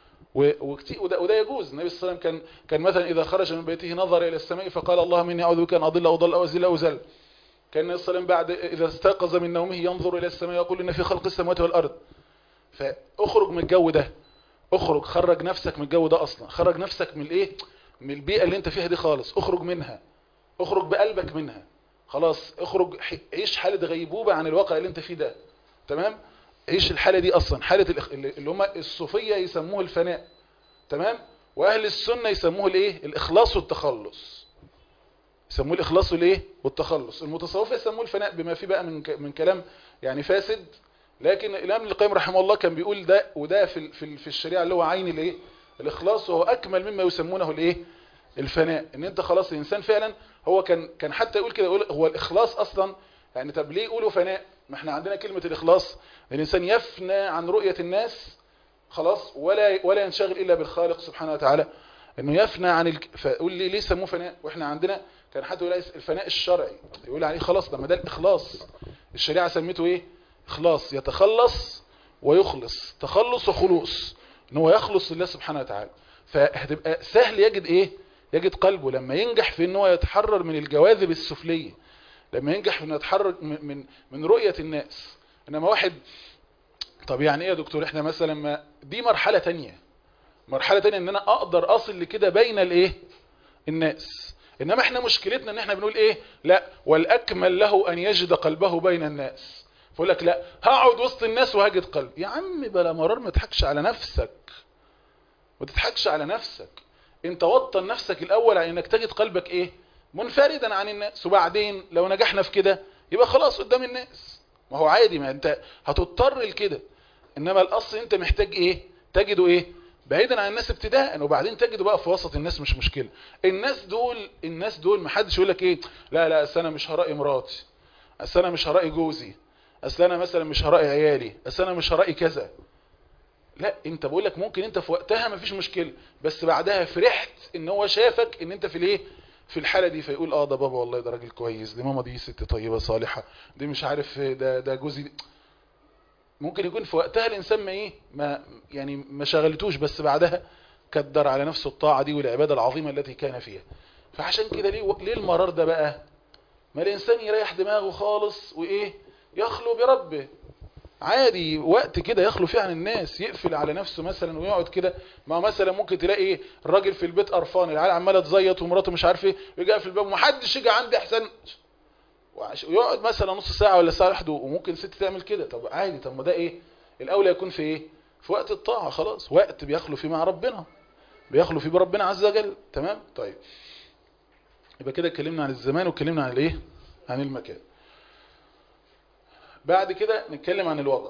وكتير وده, وده يجوز النبي صلى الله عليه وسلم كان كان مثلا اذا خرج من بيته نظر الى السماء فقال اللهم اني اعوذ بك ان اضل او ضل او ازل او زل كان النبي صلى الله عليه وسلم بعد اذا استيقظ من نومه ينظر الى السماء يقول ان في خلق السماوات والارض فاخرج من الجو ده اخرج خرج نفسك من الجو ده اصلا خرج نفسك من الايه من البيئه اللي انت فيها دي خالص اخرج منها اخرج بقلبك منها خلاص اخرج عيش حاله غيبوبه عن الواقع اللي انت فيه ده تمام عيش الحاله دي اصلا حاله اللي هم الصوفيه يسموه الفناء تمام واهل السنه يسموه الايه الاخلاص والتخلص يسموه الاخلاص والايه والتخلص المتصوفه يسموه الفناء بما فيه بقى من من كلام يعني فاسد لكن الامام ابن القيم رحمه الله كان بيقول ده وده في في في الشريعه اللي هو عين الايه الاخلاص وهو اكمل مما يسمونه الايه الفناء ان انت خلاص الانسان فعلا هو كان كان حتى يقول كده يقول هو الاخلاص اصلا يعني طب ليه يقولوا فناء ما احنا عندنا كلمه الاخلاص الانسان يفنى عن رؤيه الناس خلاص ولا ولا ينشغل الا بالخالق سبحانه وتعالى انه يفنى عن ال... فقول لي ليه سموه فناء واحنا عندنا كان حد يقول الفناء الشرعي يقول عليه خلاص لما ده الاخلاص الشريعه سميته ايه اخلاص يتخلص ويخلص تخلص وخلوص ان هو يخلص لله سبحانه وتعالى فهتبقى سهل يجد ايه يجد قلبه لما ينجح في ان هو يتحرر من الجواذب السفليه لما ينجح في انه يتحرر من من, من رؤيه الناس انما واحد طب يعني ايه يا دكتور احنا مثلا ما دي مرحله تانية مرحله تانية ان انا اقدر اصل لكده بين الايه الناس انما احنا مشكلتنا ان احنا بنقول ايه لا والاكمل له ان يجد قلبه بين الناس فيقول لك لا هقعد وسط الناس وهجد قلب يا عم بلا مرار ما تضحكش على نفسك ما تضحكش على نفسك انت وطن نفسك الاول على انك تجد قلبك ايه منفردا عن الناس وبعدين لو نجحنا في كده يبقى خلاص قدام الناس ما هو عادي ما انت هتضطر لكده انما الاصل انت محتاج ايه تجده ايه بعيدا عن الناس ابتداء وبعدين تجده بقى في وسط الناس مش مشكله الناس دول الناس دول ما حدش يقول لك ايه لا لا اصل انا مش هراقي مراتي اصل انا مش هراقي جوزي اصل انا مثلا مش هراقي عيالي اصل انا مش هراقي كذا لا انت بقول لك ممكن انت في وقتها ما فيش مشكله بس بعدها فرحت ان هو شافك ان انت في الايه في الحاله دي فيقول اه ده بابا والله ده راجل كويس دي ماما دي ست طيبه صالحه دي مش عارف ده ده جوزي ممكن يكون في وقتها الانسان ما ايه ما يعني ما شغلتوش بس بعدها كدر على نفسه الطاعه دي والعباده العظيمه التي كان فيها فعشان كده ليه ليه المرار ده بقى ما الانسان يريح دماغه خالص وايه يخلو بربه عادي وقت كده يخلو فيه عن الناس يقفل على نفسه مثلا ويقعد كده ما مثلا ممكن تلاقي ايه الراجل في البيت قرفان العيال عماله تزيط ومراته مش عارف ايه يجي في الباب ومحدش يجي عندي احسن ويقعد مثلا نص ساعه ولا ساعه لوحده وممكن ست تعمل كده طب عادي طب ما ده ايه الاولى يكون في ايه في وقت الطاعه خلاص وقت بيخلو فيه مع ربنا بيخلو فيه بربنا عز وجل تمام طيب يبقى كده اتكلمنا عن الزمان واتكلمنا عن الايه عن المكان بعد كده نتكلم عن الوضع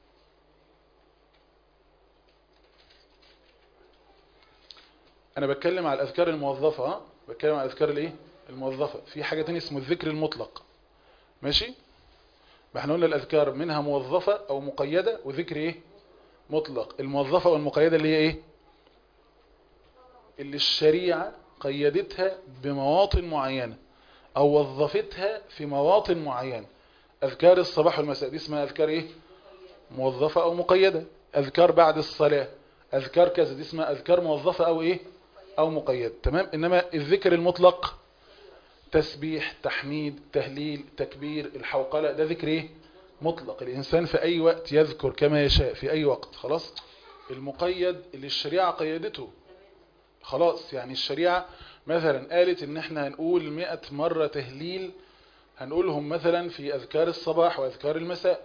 انا بتكلم على الاذكار الموظفه ها بتكلم على الاذكار الايه الموظفه في حاجه ثانيه اسمه الذكر المطلق ماشي ما احنا قلنا الاذكار منها موظفه او مقيده وذكر ايه مطلق الموظفه والمقيده اللي هي ايه اللي الشريعه قيدتها بمواطن معينة او وظفتها في مواطن معينة اذكار الصباح والمساء دي اسمها اذكار ايه موظفة او مقيدة اذكار بعد الصلاة اذكار كذا دي اسمها اذكار موظفة او ايه او مقيدة تمام انما الذكر المطلق تسبيح تحميد تهليل تكبير الحوقلة ده ذكر ايه مطلق الانسان في اي وقت يذكر كما يشاء في اي وقت خلاص المقيد اللي الشريعة قيدته خلاص يعني الشريعة مثلا قالت ان احنا هنقول مئة مرة تهليل هنقولهم مثلا في اذكار الصباح واذكار المساء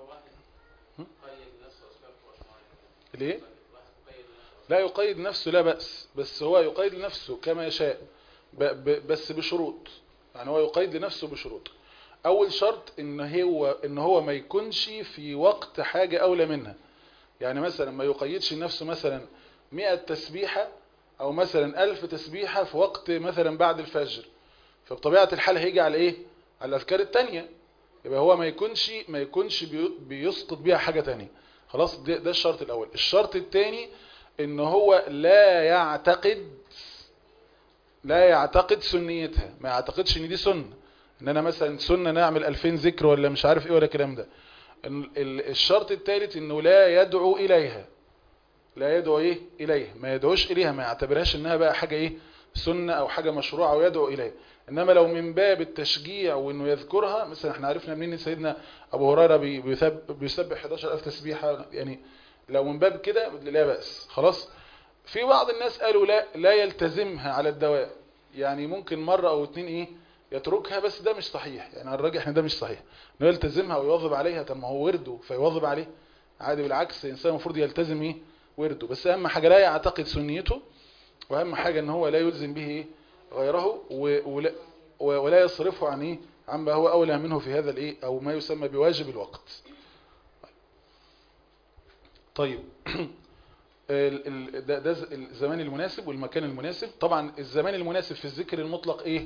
ليه لا يقيد نفسه لا بأس بس هو يقيد لنفسه كما يشاء ب ب بس بشروط يعني هو يقيد لنفسه بشروط اول شرط ان هو ان هو ما يكونش في وقت حاجة اولى منها يعني مثلا ما يقيدش نفسه مثلا 100 تسبيحة او مثلا 1000 تسبيحة في وقت مثلا بعد الفجر فبطبيعة الحال هيجي على ايه على الاذكار التانية يبقى هو ما يكونش ما يكونش بي- بيسقط بيها حاجة تانية خلاص ده, ده الشرط الاول الشرط الثاني ان هو لا يعتقد لا يعتقد سنيتها ما يعتقدش ان دي سنة ان انا مثلا سنة نعمل 2000 ذكر ولا مش عارف ايه ولا الكلام ده ال- ال- الشرط الثالث انه لا يدعو اليها لا يدعو ايه اليها ما يدعوش اليها ما يعتبرهاش انها بقى حاجة ايه سنة او حاجة مشروعة ويدعو اليها انما لو من باب التشجيع وانه يذكرها مثلا احنا عرفنا منين إن سيدنا ابو هريره بي- بيثب- بيسبح 11000 تسبيحه يعني لو من باب كده لا باس خلاص في بعض الناس قالوا لا لا يلتزمها على الدوام يعني ممكن مرة او اتنين ايه يتركها بس ده مش صحيح يعني الراجح ان ده مش صحيح انه يلتزمها ويواظب عليها طب ما هو ورده فيواظب عليه عادي بالعكس الانسان المفروض يلتزم ايه ورده بس اهم حاجة لا يعتقد سنيته واهم حاجة ان هو لا يلزم به ايه غيره و- ولا, و- ولا يصرفه عن ايه عما هو اولى منه في هذا الايه او ما يسمى بواجب الوقت طيب ال- ال- ده, ده ز- الزمان المناسب والمكان المناسب طبعا الزمان المناسب في الذكر المطلق ايه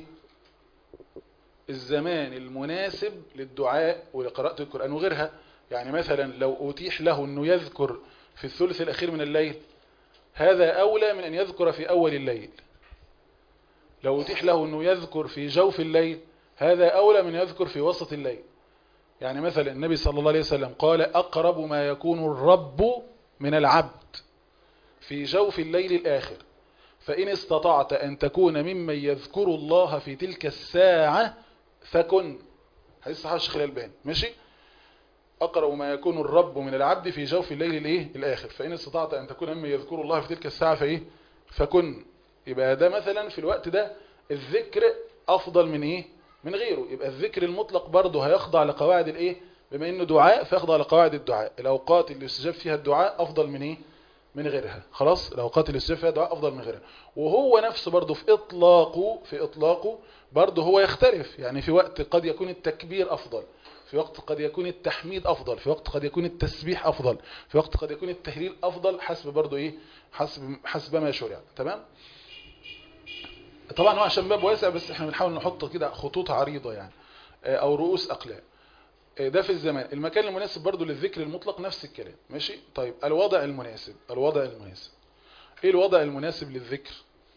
الزمان المناسب للدعاء ولقراءة القرآن وغيرها يعني مثلا لو أتيح له أنه يذكر في الثلث الأخير من الليل هذا أولى من أن يذكر في أول الليل لو أتيح له أنه يذكر في جوف الليل هذا أولى من يذكر في وسط الليل يعني مثلا النبي صلى الله عليه وسلم قال أقرب ما يكون الرب من العبد في جوف الليل الآخر فإن استطعت أن تكون ممن يذكر الله في تلك الساعة فكن حديث صحيح الشيخ الألباني ماشي أقرب ما يكون الرب من العبد في جوف الليل الإيه الآخر فإن استطعت أن تكون ممن يذكر الله في تلك الساعة فإيه فكن يبقى ده مثلا في الوقت ده الذكر أفضل من إيه من غيره يبقى الذكر المطلق برضه هيخضع لقواعد الإيه بما إنه دعاء فيخضع لقواعد الدعاء الأوقات اللي يستجاب فيها الدعاء أفضل من إيه من غيرها خلاص الأوقات اللي يستجاب فيها الدعاء أفضل من غيرها وهو نفسه برضه في إطلاقه في إطلاقه برضه هو يختلف يعني في وقت قد يكون التكبير أفضل في وقت قد يكون التحميد أفضل في وقت قد يكون التسبيح أفضل في وقت قد يكون التهليل أفضل حسب برضه إيه حسب حسب ما شرع تمام طبعا هو عشان باب واسع بس احنا بنحاول نحط كده خطوط عريضة يعني آه، او رؤوس اقلام آه، ده في الزمان المكان المناسب برضو للذكر المطلق نفس الكلام ماشي طيب الوضع المناسب الوضع المناسب ايه الوضع المناسب للذكر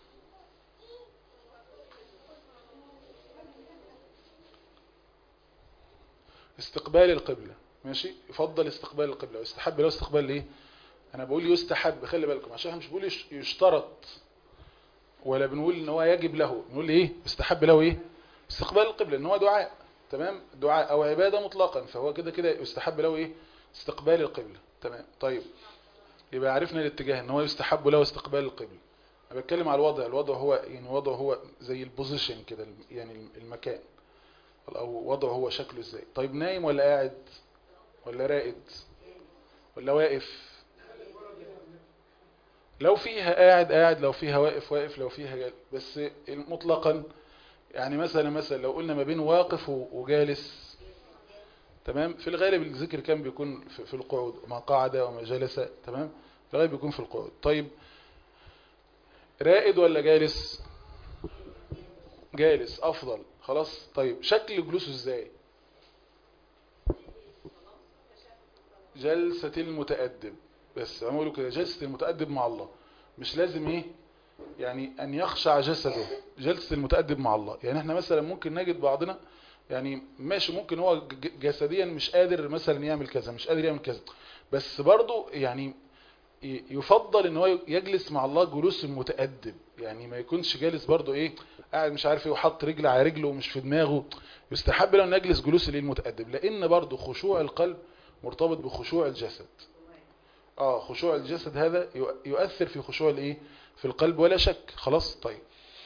استقبال القبلة ماشي يفضل استقبال القبلة ويستحب له استقبال الايه انا بقول يستحب خلي بالكم عشان احنا مش بقول يش- يشترط ولا بنقول ان هو يجب له نقول ايه يستحب له ايه استقبال القبلة ان هو دعاء تمام دعاء او عبادة مطلقا فهو كده كده يستحب له ايه استقبال القبلة تمام طيب يبقى عرفنا الاتجاه ان هو يستحب له استقبال القبلة انا بتكلم على الوضع الوضع هو يعني وضع هو زي البوزيشن كده يعني المكان او وضعه هو شكله ازاي طيب نايم ولا قاعد ولا راقد ولا واقف لو فيها قاعد قاعد لو فيها واقف واقف لو فيها جالس بس مطلقا يعني مثلا مثلا لو قلنا ما بين واقف و- وجالس تمام في الغالب الذكر كان بيكون في في القعود ما قعد وما جلس تمام في الغالب بيكون في القعود طيب رائد ولا جالس جالس افضل خلاص طيب شكل جلوسه ازاي جلسة المتأدب بس عملوا كده جلسة المتأدب مع الله مش لازم ايه يعني أن يخشع جسده جلسة المتأدب مع الله يعني احنا مثلا ممكن نجد بعضنا يعني ماشي ممكن هو ج- جسديا مش قادر مثلا يعمل كذا مش قادر يعمل كذا بس برضه يعني ي- يفضل ان هو يجلس مع الله جلوس المتأدب يعني ما يكونش جالس برضه ايه قاعد مش عارف ايه وحط رجل على رجله ومش في دماغه يستحب له ان يجلس جلوس للمتأدب لان برضه خشوع القلب مرتبط بخشوع الجسد اه خشوع الجسد هذا يؤ- يؤثر في خشوع الايه في القلب ولا شك خلاص طيب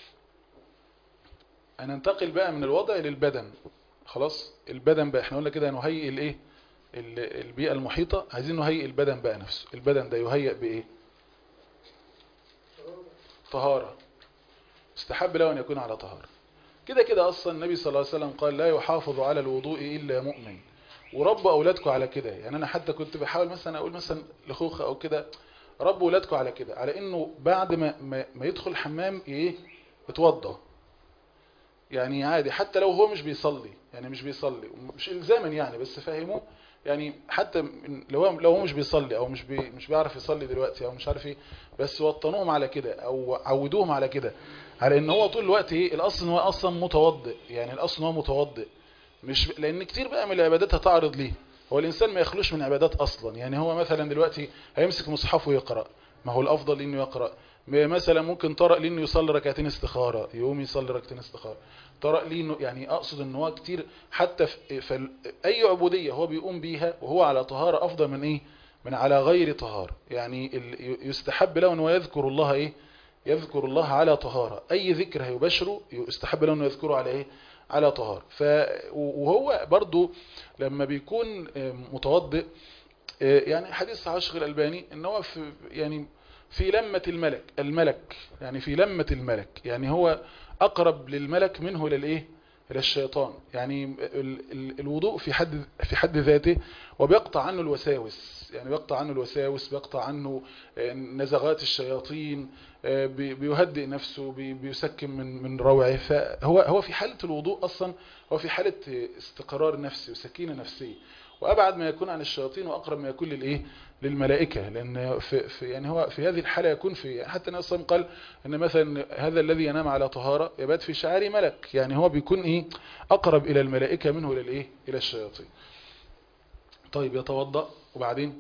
هننتقل بقى من الوضع للبدن خلاص البدن بقى احنا قلنا كده نهيئ الايه ال- البيئة المحيطة عايزين نهيئ البدن بقى نفسه البدن ده يهيئ بايه طهارة استحب له ان يكون على طهارة كده كده اصلا النبي صلى الله عليه وسلم قال لا يحافظ على الوضوء الا مؤمن وربوا اولادكم على كده يعني انا حتى كنت بحاول مثلا اقول مثلا لاخوخه او كده ربوا اولادكم على كده على انه بعد ما ما, ما يدخل الحمام ايه يتوضى يعني عادي حتى لو هو مش بيصلي يعني مش بيصلي مش الزاما يعني بس فهموه يعني حتى من- لو هو لو هو مش بيصلي او مش بي مش بيعرف يصلي دلوقتي او مش عارف ايه بس وطنوهم على كده او عودوهم على كده على ان هو طول الوقت ايه الاصل ان هو اصلا متوضئ يعني الاصل ان هو متوضئ مش لان كتير بقى من العبادات هتعرض ليه هو الانسان ما يخلوش من عبادات اصلا يعني هو مثلا دلوقتي هيمسك مصحفه ويقرا ما هو الافضل انه يقرا م- مثلا ممكن طرق ليه انه يصلي ركعتين استخاره يقوم يصلي ركعتين استخاره طرق ليه انه يعني اقصد ان هو كتير حتى في في اي عبوديه هو بيقوم بيها وهو على طهاره افضل من ايه من على غير طهاره يعني ال- يستحب له ان هو يذكر الله ايه يذكر الله على طهاره اي ذكر هيبشره يستحب له انه يذكره على ايه على طهارة ف وهو برضو لما بيكون متوضئ يعني حديث عشق الألباني ان هو في يعني في لمة الملك الملك يعني في لمة الملك يعني هو أقرب للملك منه للإيه إلى الشيطان يعني ال- ال- الوضوء في حد في حد ذاته وبيقطع عنه الوساوس يعني بيقطع عنه الوساوس بيقطع عنه آه، نزغات الشياطين آه، بي- بيهدئ نفسه بي- بيسكن من من روعه فهو هو في حالة الوضوء أصلا هو في حالة استقرار نفسي وسكينة نفسية وأبعد ما يكون عن الشياطين وأقرب ما يكون للإيه للملائكة لأن في, في يعني هو في هذه الحالة يكون في يعني حتى النبي صلى الله عليه وسلم قال أن مثلا هذا الذي ينام على طهارة يبات في شعار ملك يعني هو بيكون إيه أقرب إلى الملائكة منه للإيه إلى الشياطين طيب يتوضأ وبعدين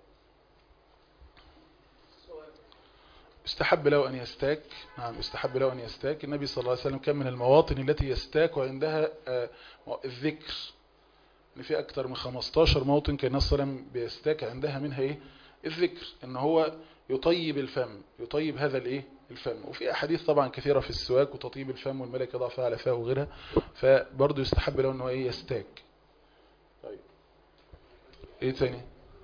استحب له أن يستاك نعم استحب له أن يستاك النبي صلى الله عليه وسلم كان من المواطن التي يستاك عندها آه، الذكر ان في اكتر من 15 موطن كان النبي صلى الله عليه وسلم بيستاك عندها منها ايه الذكر ان هو يطيب الفم يطيب هذا الايه الفم وفي احاديث طبعا كثيره في السواك وتطيب الفم والملك يضع فيها على فاه وغيرها فبرضه يستحب له ان هو ايه يستاك طيب ايه تاني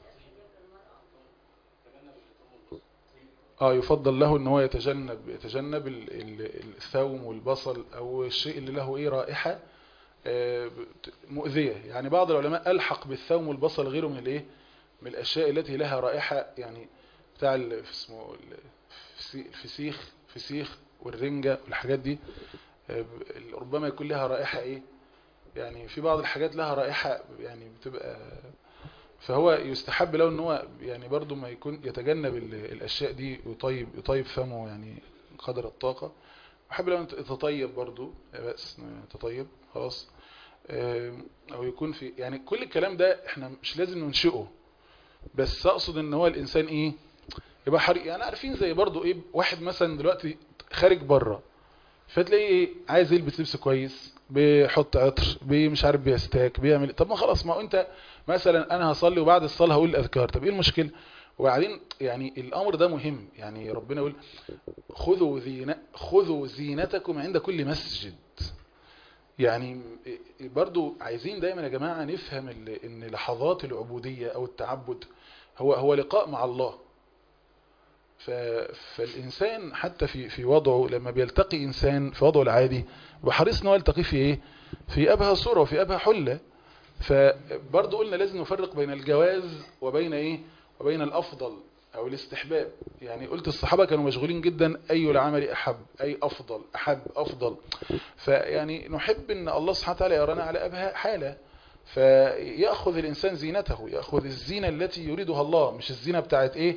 اه يفضل له ان هو يتجنب يتجنب ال- ال- الثوم والبصل او الشيء اللي له ايه رائحه آه، مؤذية يعني بعض العلماء ألحق بالثوم والبصل غيره من الايه من الأشياء التي لها رائحة يعني بتاع ال- اسمه ال- الفسي- الفسيخ فسيخ والرنجة والحاجات دي آه، ب- ربما يكون لها رائحة ايه يعني في بعض الحاجات لها رائحة يعني بتبقى فهو يستحب له ان هو يعني برضو ما يكون يتجنب ال- الاشياء دي يطيب يطيب فمه يعني قدر الطاقة بحب لو انت تطيب برضو بس تطيب خلاص آم، او يكون في يعني كل الكلام ده احنا مش لازم ننشئه بس اقصد ان هو الانسان ايه يبقى حريق يعني عارفين زي برضو ايه واحد مثلا دلوقتي خارج بره فتلاقيه ايه عايز يلبس لبس كويس بيحط عطر بي مش عارف بيستاك بيعمل طب ما خلاص ما هو انت مثلا انا هصلي وبعد الصلاه هقول الاذكار طب ايه المشكله وبعدين يعني الامر ده مهم يعني ربنا يقول خذوا زينة خذوا زينتكم عند كل مسجد يعني برضو عايزين دايما يا جماعة نفهم ال- ان لحظات العبودية او التعبد هو هو لقاء مع الله ف- فالإنسان حتى في في وضعه لما بيلتقي إنسان في وضعه العادي بحريص ان هو يلتقي في إيه في أبهى صورة وفي أبهى حلة فبرضه قلنا لازم نفرق بين الجواز وبين إيه وبين الأفضل أو الاستحباب يعني قلت الصحابة كانوا مشغولين جدا أي العمل أحب أي أفضل أحب أفضل فيعني نحب أن الله سبحانه وتعالى يرانا على أبهى حالة فيأخذ الإنسان زينته يأخذ الزينة التي يريدها الله مش الزينة بتاعت إيه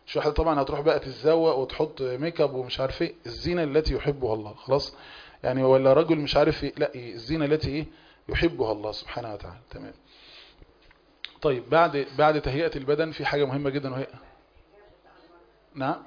مش واحده طبعا هتروح بقى تتزوق وتحط ميك اب ومش عارف ايه الزينه التي يحبها الله خلاص يعني ولا رجل مش عارف ايه لا إيه الزينه التي ايه يحبها الله سبحانه وتعالى تمام طيب بعد بعد تهيئه البدن في حاجه مهمه جدا وهي نعم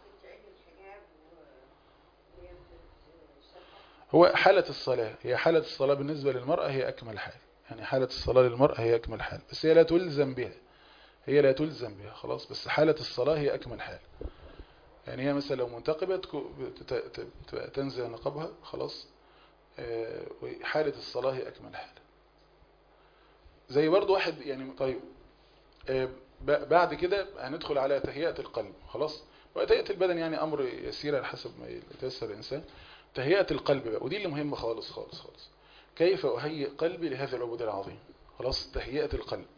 هو حالة الصلاة هي حالة الصلاة بالنسبة للمرأة هي أكمل حال يعني حالة الصلاة للمرأة هي أكمل حال بس هي لا تلزم بها هي لا تلزم بها خلاص بس حالة الصلاة هي أكمل حال يعني هي مثلا لو منتقبة تكو- ت- ت- ت- تنزل نقابها خلاص آه، وحالة الصلاة هي أكمل حال زي برضو واحد يعني طيب آه، ب- بعد كده هندخل على تهيئة القلب خلاص وتهيئة البدن يعني أمر يسير على حسب ما يتيسر الإنسان تهيئة القلب بقى ودي اللي مهمة خالص خالص خالص كيف أهيئ قلبي لهذا العبود العظيم خلاص تهيئة القلب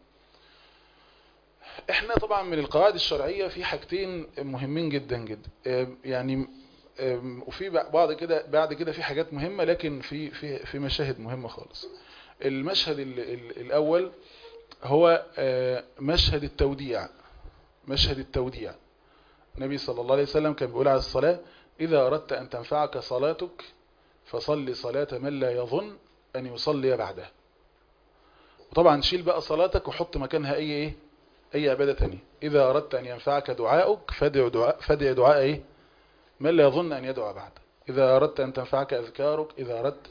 احنا طبعا من القواعد الشرعية في حاجتين مهمين جدا جدا آم، يعني آم، وفي بعض كده بعد كده في حاجات مهمة لكن في في في مشاهد مهمة خالص المشهد ال- ال- الأول هو آه، مشهد التوديع مشهد التوديع النبي صلى الله عليه وسلم كان بيقول على الصلاة إذا أردت أن تنفعك صلاتك فصل صلاة من لا يظن أن يصلي بعدها وطبعا شيل بقى صلاتك وحط مكانها أي إيه أي عبادة تانية إذا أردت أن ينفعك دعاؤك فادع دعاء, فادع دعاء إيه من لا يظن أن يدعو بعد إذا أردت أن تنفعك أذكارك إذا أردت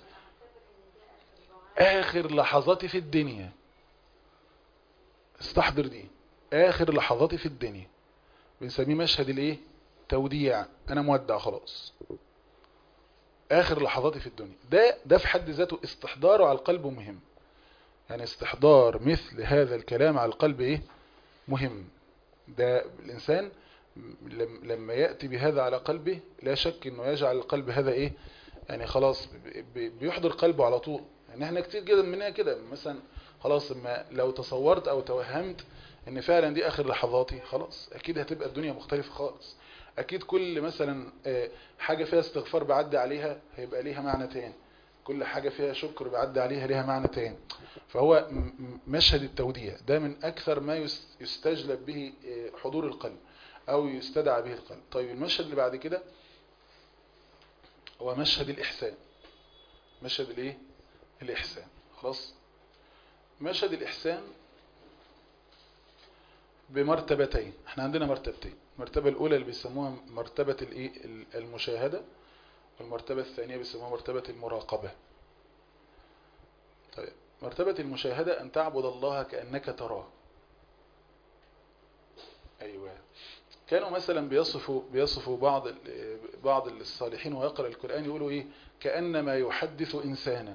آخر لحظاتي في الدنيا استحضر دي آخر لحظاتي في الدنيا بنسميه مشهد الإيه توديع أنا مودع خلاص آخر لحظاتي في الدنيا ده ده في حد ذاته استحضاره على القلب مهم يعني استحضار مثل هذا الكلام على القلب إيه مهم ده الإنسان لم- لما يأتي بهذا على قلبه لا شك انه يجعل القلب هذا ايه يعني خلاص ب- ب- بيحضر قلبه على طول يعني احنا كتير جدا مننا كده مثلا خلاص اما لو تصورت او توهمت ان فعلا دي اخر لحظاتي خلاص اكيد هتبقى الدنيا مختلفة خالص اكيد كل مثلا آه، حاجة فيها استغفار بعدي عليها هيبقى ليها معنى تاني كل حاجة فيها شكر بعدي عليها ليها معنى تاني فهو م- م- مشهد التوديع ده من اكثر ما يس- يستجلب به آه، حضور القلب او يستدعى به القلب طيب المشهد اللي بعد كده هو مشهد الإحسان مشهد الايه الإحسان خلاص مشهد الإحسان بمرتبتين احنا عندنا مرتبتين المرتبة الأولى اللي بيسموها مرتبة الايه المشاهدة والمرتبة الثانية بيسموها مرتبة المراقبة طيب مرتبة المشاهدة أن تعبد الله كأنك تراه أيوة كانوا مثلا بيصفوا بيصفوا بعض ال- بعض الصالحين ويقرأ القرآن يقولوا ايه كأنما يحدث إنسانا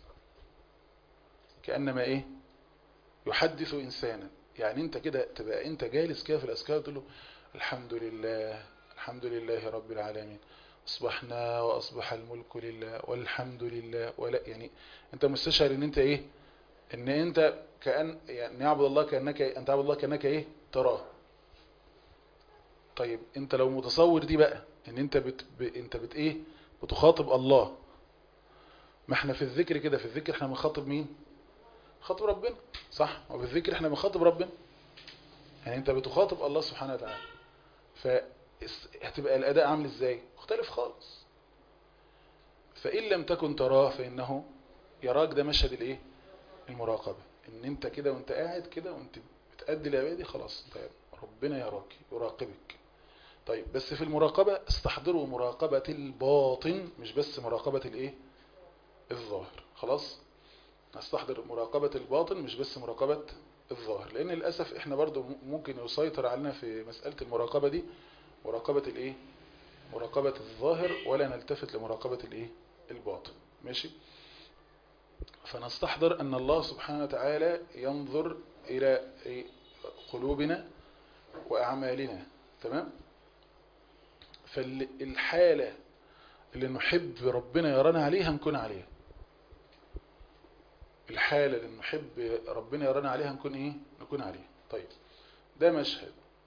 كأنما ايه يحدث إنسانا يعني انت كده تبقى انت جالس كده في الأذكار تقول له الحمد لله الحمد لله رب العالمين أصبحنا وأصبح الملك لله والحمد لله ولا يعني انت مستشعر ان انت ايه ان انت كأن يعني نعبد الله كأنك ان تعبد الله كأنك ايه تراه طيب انت لو متصور دي بقى ان انت بت... ب... انت بت ايه بتخاطب الله ما احنا في الذكر كده في الذكر احنا بنخاطب مين خاطب ربنا صح وفي الذكر احنا بنخاطب ربنا يعني انت بتخاطب الله سبحانه وتعالى فهتبقى الاداء عامل ازاي مختلف خالص فان لم تكن تراه فانه يراك ده مشهد الايه المراقبه ان انت كده وانت قاعد كده وانت بتأدي العباده دي خلاص انت ربنا يراك يراقبك طيب بس في المراقبة استحضروا مراقبة الباطن مش بس مراقبة الايه الظاهر خلاص نستحضر مراقبة الباطن مش بس مراقبة الظاهر لان للأسف احنا برضو ممكن يسيطر علينا في مسألة المراقبة دي مراقبة الايه مراقبة الظاهر ولا نلتفت لمراقبة الايه الباطن ماشي فنستحضر ان الله سبحانه وتعالى ينظر الى قلوبنا وأعمالنا تمام فالحالة اللي نحب ربنا يرانا عليها نكون عليها الحالة اللي نحب ربنا يرانا عليها نكون ايه نكون عليها طيب ده مشهد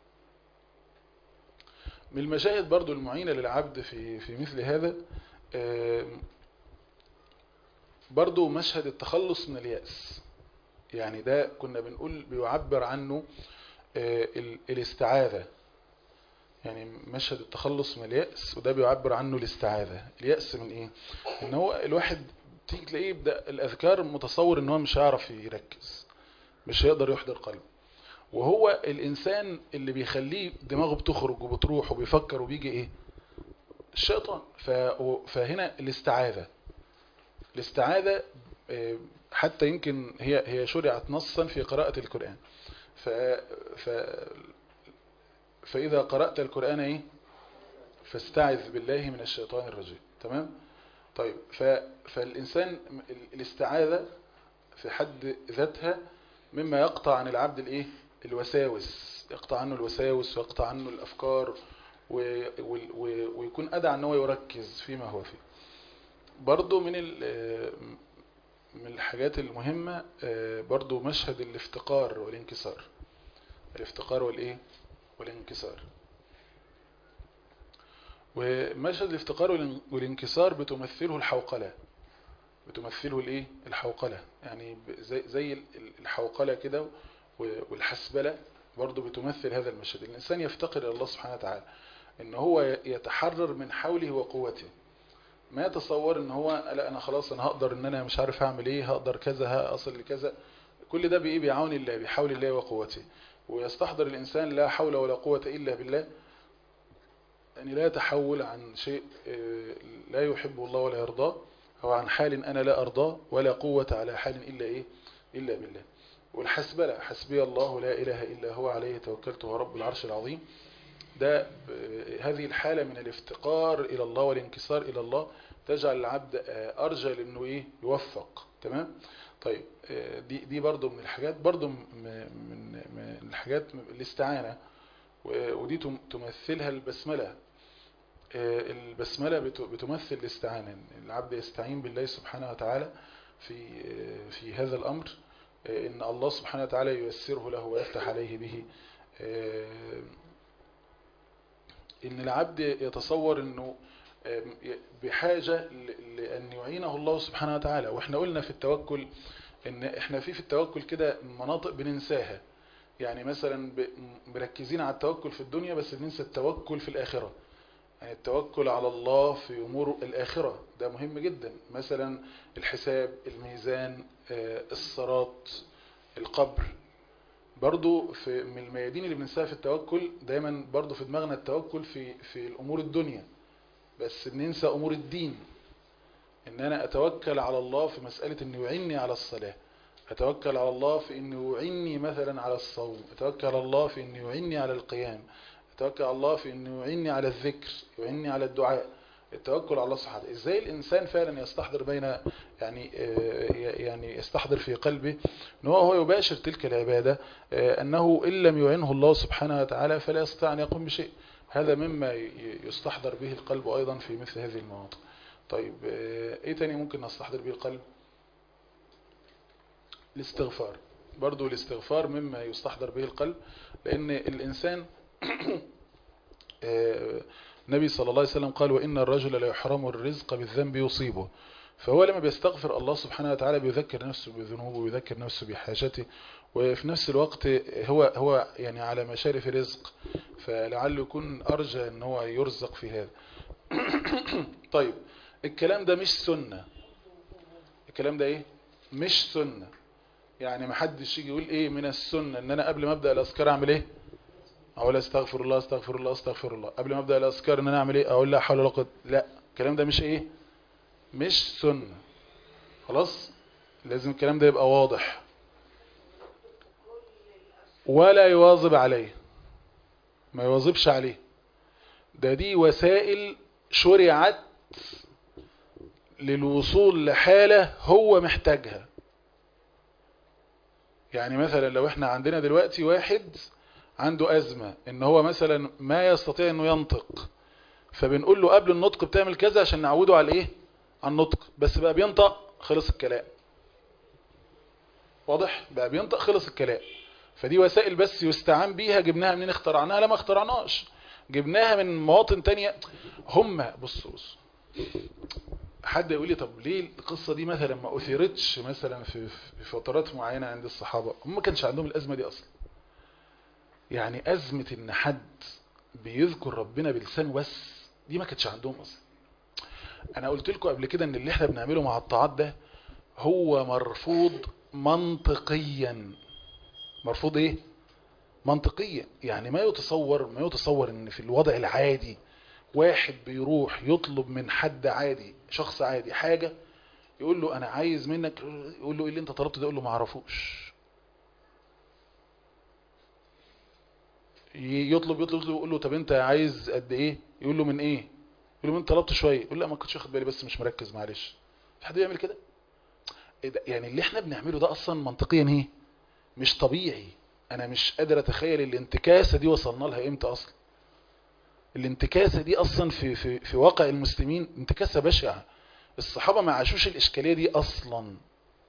من المشاهد برضو المعينة للعبد في في مثل هذا برضو مشهد التخلص من اليأس يعني ده كنا بنقول بيعبر عنه الاستعاذة يعني مشهد التخلص من اليأس وده بيعبر عنه الاستعاذة اليأس من ايه ان هو الواحد تيجي تلاقيه يبدأ الاذكار متصور ان هو مش هيعرف يركز مش هيقدر يحضر قلبه وهو الانسان اللي بيخليه دماغه بتخرج وبتروح وبيفكر وبيجي ايه الشيطان ف... فهنا الاستعاذة الاستعاذة آه، حتى يمكن هي هي شرعت نصا في قراءة القرآن ف... ف... فإذا قرأت القرآن إيه فاستعذ بالله من الشيطان الرجيم تمام طيب ف... فالإنسان ال- الاستعاذة في حد ذاتها مما يقطع عن العبد الإيه الوساوس يقطع عنه الوساوس ويقطع عنه الأفكار و... و... و... ويكون أدعى أن هو يركز فيما هو فيه برضو من ال... من الحاجات المهمة آه، برضو مشهد الافتقار والانكسار الافتقار والايه والانكسار ومشهد الافتقار والان- والانكسار بتمثله الحوقلة بتمثله الايه الحوقلة يعني ب- زي زي ال- ال- الحوقلة كده و- والحسبلة برضو بتمثل هذا المشهد الإنسان يفتقر إلى الله سبحانه وتعالى إن هو ي- يتحرر من حوله وقوته ما يتصور ان هو لا انا خلاص انا هقدر ان انا مش عارف هعمل ايه هقدر كذا هاصل لكذا كل ده بايه بعون الله بحول الله وقوته ويستحضر الانسان لا حول ولا قوة الا بالله يعني لا يتحول عن شيء آه، لا يحبه الله ولا يرضاه او عن حال انا لا ارضاه ولا قوة على حال الا ايه الا بالله والحسبلة حسبي الله لا اله الا هو عليه توكلت هو رب العرش العظيم ده آه، هذه الحالة من الافتقار إلى الله والانكسار إلى الله تجعل العبد آه، أرجى لأنه إيه يوفق تمام طيب آه، دي دي برضو من الحاجات برضو م- من من الحاجات م- الاستعانة و- ودي تم- تمثلها البسملة آه، البسملة بت- بتمثل الاستعانة إن العبد يستعين بالله سبحانه وتعالى في آه، في هذا الأمر آه، إن الله سبحانه وتعالى ييسره له ويفتح عليه به آه، ان العبد يتصور انه بحاجة ل- لأن يعينه الله سبحانه وتعالى واحنا قلنا في التوكل ان احنا في في التوكل كده مناطق بننساها يعني مثلا ب- مركزين على التوكل في الدنيا بس بننسى التوكل في الآخرة يعني التوكل على الله في أمور الآخرة ده مهم جدا مثلا الحساب الميزان آه، الصراط القبر برضو في من الميادين اللي بننساها في التوكل دايما برضو في دماغنا التوكل في في الامور الدنيا بس بننسى امور الدين ان انا اتوكل على الله في مسألة انه يعني على الصلاة اتوكل على الله في انه يعني مثلا على الصوم اتوكل على الله في انه يعني على القيام اتوكل على الله في انه يعني على الذكر يعني على الدعاء التوكل على الله سبحانه وتعالى. ازاي الانسان فعلا يستحضر بين يعني آه، يعني يستحضر في قلبه ان هو هو يباشر تلك العبادة آه، أنه إن لم يعنه الله سبحانه وتعالى فلا يستطيع أن يقوم بشيء هذا مما ي- يستحضر به القلب أيضا في مثل هذه المواطن طيب آه، إيه تاني ممكن نستحضر به القلب الاستغفار برضو الاستغفار مما يستحضر به القلب لأن الإنسان آه، النبي صلى الله عليه وسلم قال وإن الرجل لا يحرم الرزق بالذنب يصيبه فهو لما بيستغفر الله سبحانه وتعالى بيذكر نفسه بذنوبه ويذكر نفسه بحاجته وفي نفس الوقت هو هو يعني على مشارف رزق فلعله يكون أرجى ان هو يرزق في هذا طيب الكلام ده مش سنة الكلام ده ايه مش سنة يعني ما حدش يجي يقول ايه من السنة ان انا قبل ما ابدأ الاذكار اعمل ايه اقول استغفر الله استغفر الله استغفر الله قبل ما ابدأ الاذكار ان انا اعمل ايه اقول لا حول ولا قوه لا الكلام ده مش ايه مش سنة خلاص لازم الكلام ده يبقى واضح ولا يواظب عليه ما يواظبش عليه ده دي وسائل شرعت للوصول لحالة هو محتاجها يعني مثلا لو احنا عندنا دلوقتي واحد عنده أزمة ان هو مثلا ما يستطيع انه ينطق فبنقول له قبل النطق بتعمل كذا عشان نعوده على ايه على النطق بس بقى بينطق خلص الكلام واضح بقى بينطق خلص الكلام فدي وسائل بس يستعان بيها جبناها منين اخترعناها لا ما اخترعناش جبناها من مواطن تانية هم بص بص حد يقول لي طب ليه القصة دي مثلا ما أثيرتش مثلا في, في فترات معينة عند الصحابة هم ما كانش عندهم الأزمة دي أصلا يعني أزمة إن حد بيذكر ربنا بلسانه بس دي ما كانتش عندهم اصلا انا قلت لكم قبل كده ان اللي احنا بنعمله مع الطاعات ده هو مرفوض منطقيا مرفوض ايه منطقيا يعني ما يتصور ما يتصور ان في الوضع العادي واحد بيروح يطلب من حد عادي شخص عادي حاجة يقول له انا عايز منك يقول له ايه اللي انت طلبته ده يقول له ما اعرفوش يطلب يطلب يطلب يقول له طب انت عايز قد ايه يقول له من ايه يقول له من طلبت شويه يقول لا ما كنتش واخد بالي بس مش مركز معلش في حد بيعمل كده إيه ده؟ يعني اللي احنا بنعمله ده اصلا منطقيا ايه مش طبيعي انا مش قادر اتخيل الانتكاسه دي وصلنا لها امتى اصلا الانتكاسه دي اصلا في في في واقع المسلمين انتكاسه بشعه الصحابه ما عاشوش الاشكاليه دي اصلا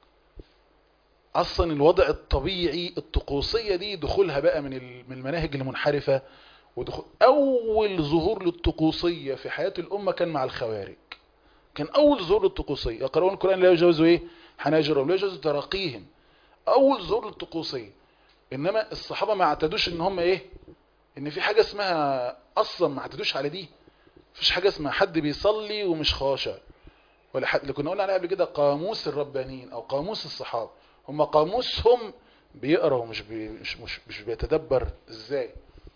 اصلا الوضع الطبيعي الطقوسيه دي دخولها بقى من من المناهج المنحرفه ودخول اول ظهور للطقوسيه في حياه الامه كان مع الخوارج كان اول ظهور للطقوسيه يقرؤون القران لا يجوزوا ايه حناجرهم لا يجوزوا تراقيهم اول ظهور للطقوسيه انما الصحابه ما اعتادوش ان هم ايه ان في حاجه اسمها اصلا ما اعتادوش على دي مفيش حاجه اسمها حد بيصلي ومش خاشع ولا حد اللي كنا قلنا عليها قبل كده قاموس الربانيين او قاموس الصحابه هم قاموسهم بيقرا ومش بي مش, مش, مش بيتدبر ازاي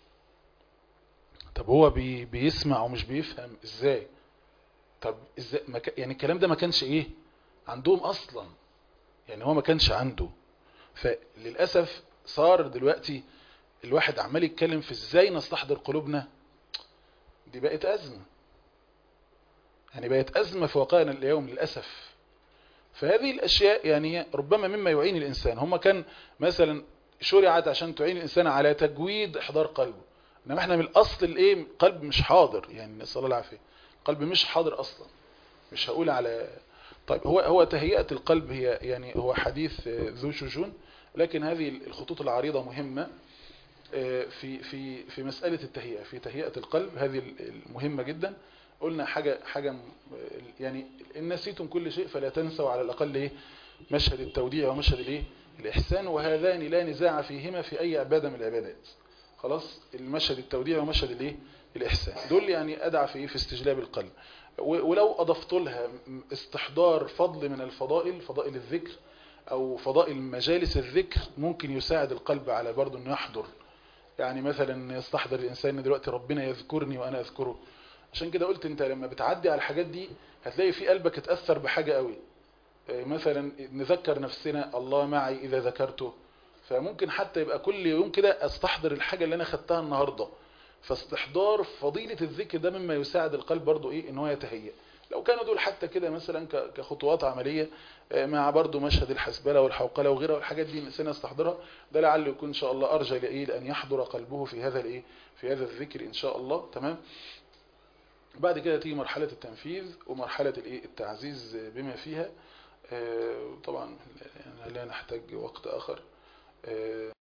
طب هو بي بيسمع ومش بيفهم ازاي طب ازاي ما ك... يعني الكلام ده ما كانش ايه عندهم اصلا يعني هو ما كانش عنده فللاسف صار دلوقتي الواحد عمال يتكلم في ازاي نستحضر قلوبنا دي بقت ازمه يعني بقت ازمه في واقعنا اليوم للاسف فهذه الاشياء يعني ربما مما يعين الانسان هم كان مثلا شرعت عشان تعين الانسان على تجويد احضار قلبه انما احنا من الاصل الايه قلب مش حاضر يعني نسال الله العافيه قلب مش حاضر اصلا مش هقول على طيب هو هو تهيئه القلب هي يعني هو حديث ذو شجون لكن هذه الخطوط العريضه مهمه في في في مساله التهيئه في تهيئه القلب هذه المهمه جدا قلنا حاجه حاجه يعني ان نسيتم كل شيء فلا تنسوا على الاقل ايه مشهد التوديع ومشهد الايه الاحسان وهذان لا نزاع فيهما في اي عباده من العبادات خلاص المشهد التوديع ومشهد الايه الاحسان دول يعني ادعى في ايه في استجلاب القلب ولو اضفت لها استحضار فضل من الفضائل فضائل الذكر او فضائل مجالس الذكر ممكن يساعد القلب على برضه انه يحضر يعني مثلا يستحضر الانسان دلوقتي ربنا يذكرني وانا اذكره عشان كده قلت انت لما بتعدي على الحاجات دي هتلاقي في قلبك اتأثر بحاجة قوي مثلا نذكر نفسنا الله معي اذا ذكرته فممكن حتى يبقى كل يوم كده استحضر الحاجة اللي انا خدتها النهاردة فاستحضار فضيلة الذكر ده مما يساعد القلب برضو ايه ان هو يتهيأ لو كانوا دول حتى كده مثلا كخطوات عملية مع برضو مشهد الحسبلة والحوقلة وغيرها والحاجات دي الانسان يستحضرها ده لعله يكون ان شاء الله ارجى لايه لان يحضر قلبه في هذا الايه في هذا الذكر ان شاء الله تمام بعد كده تيجي مرحلة التنفيذ ومرحلة الايه التعزيز بما فيها طبعا لا نحتاج وقت اخر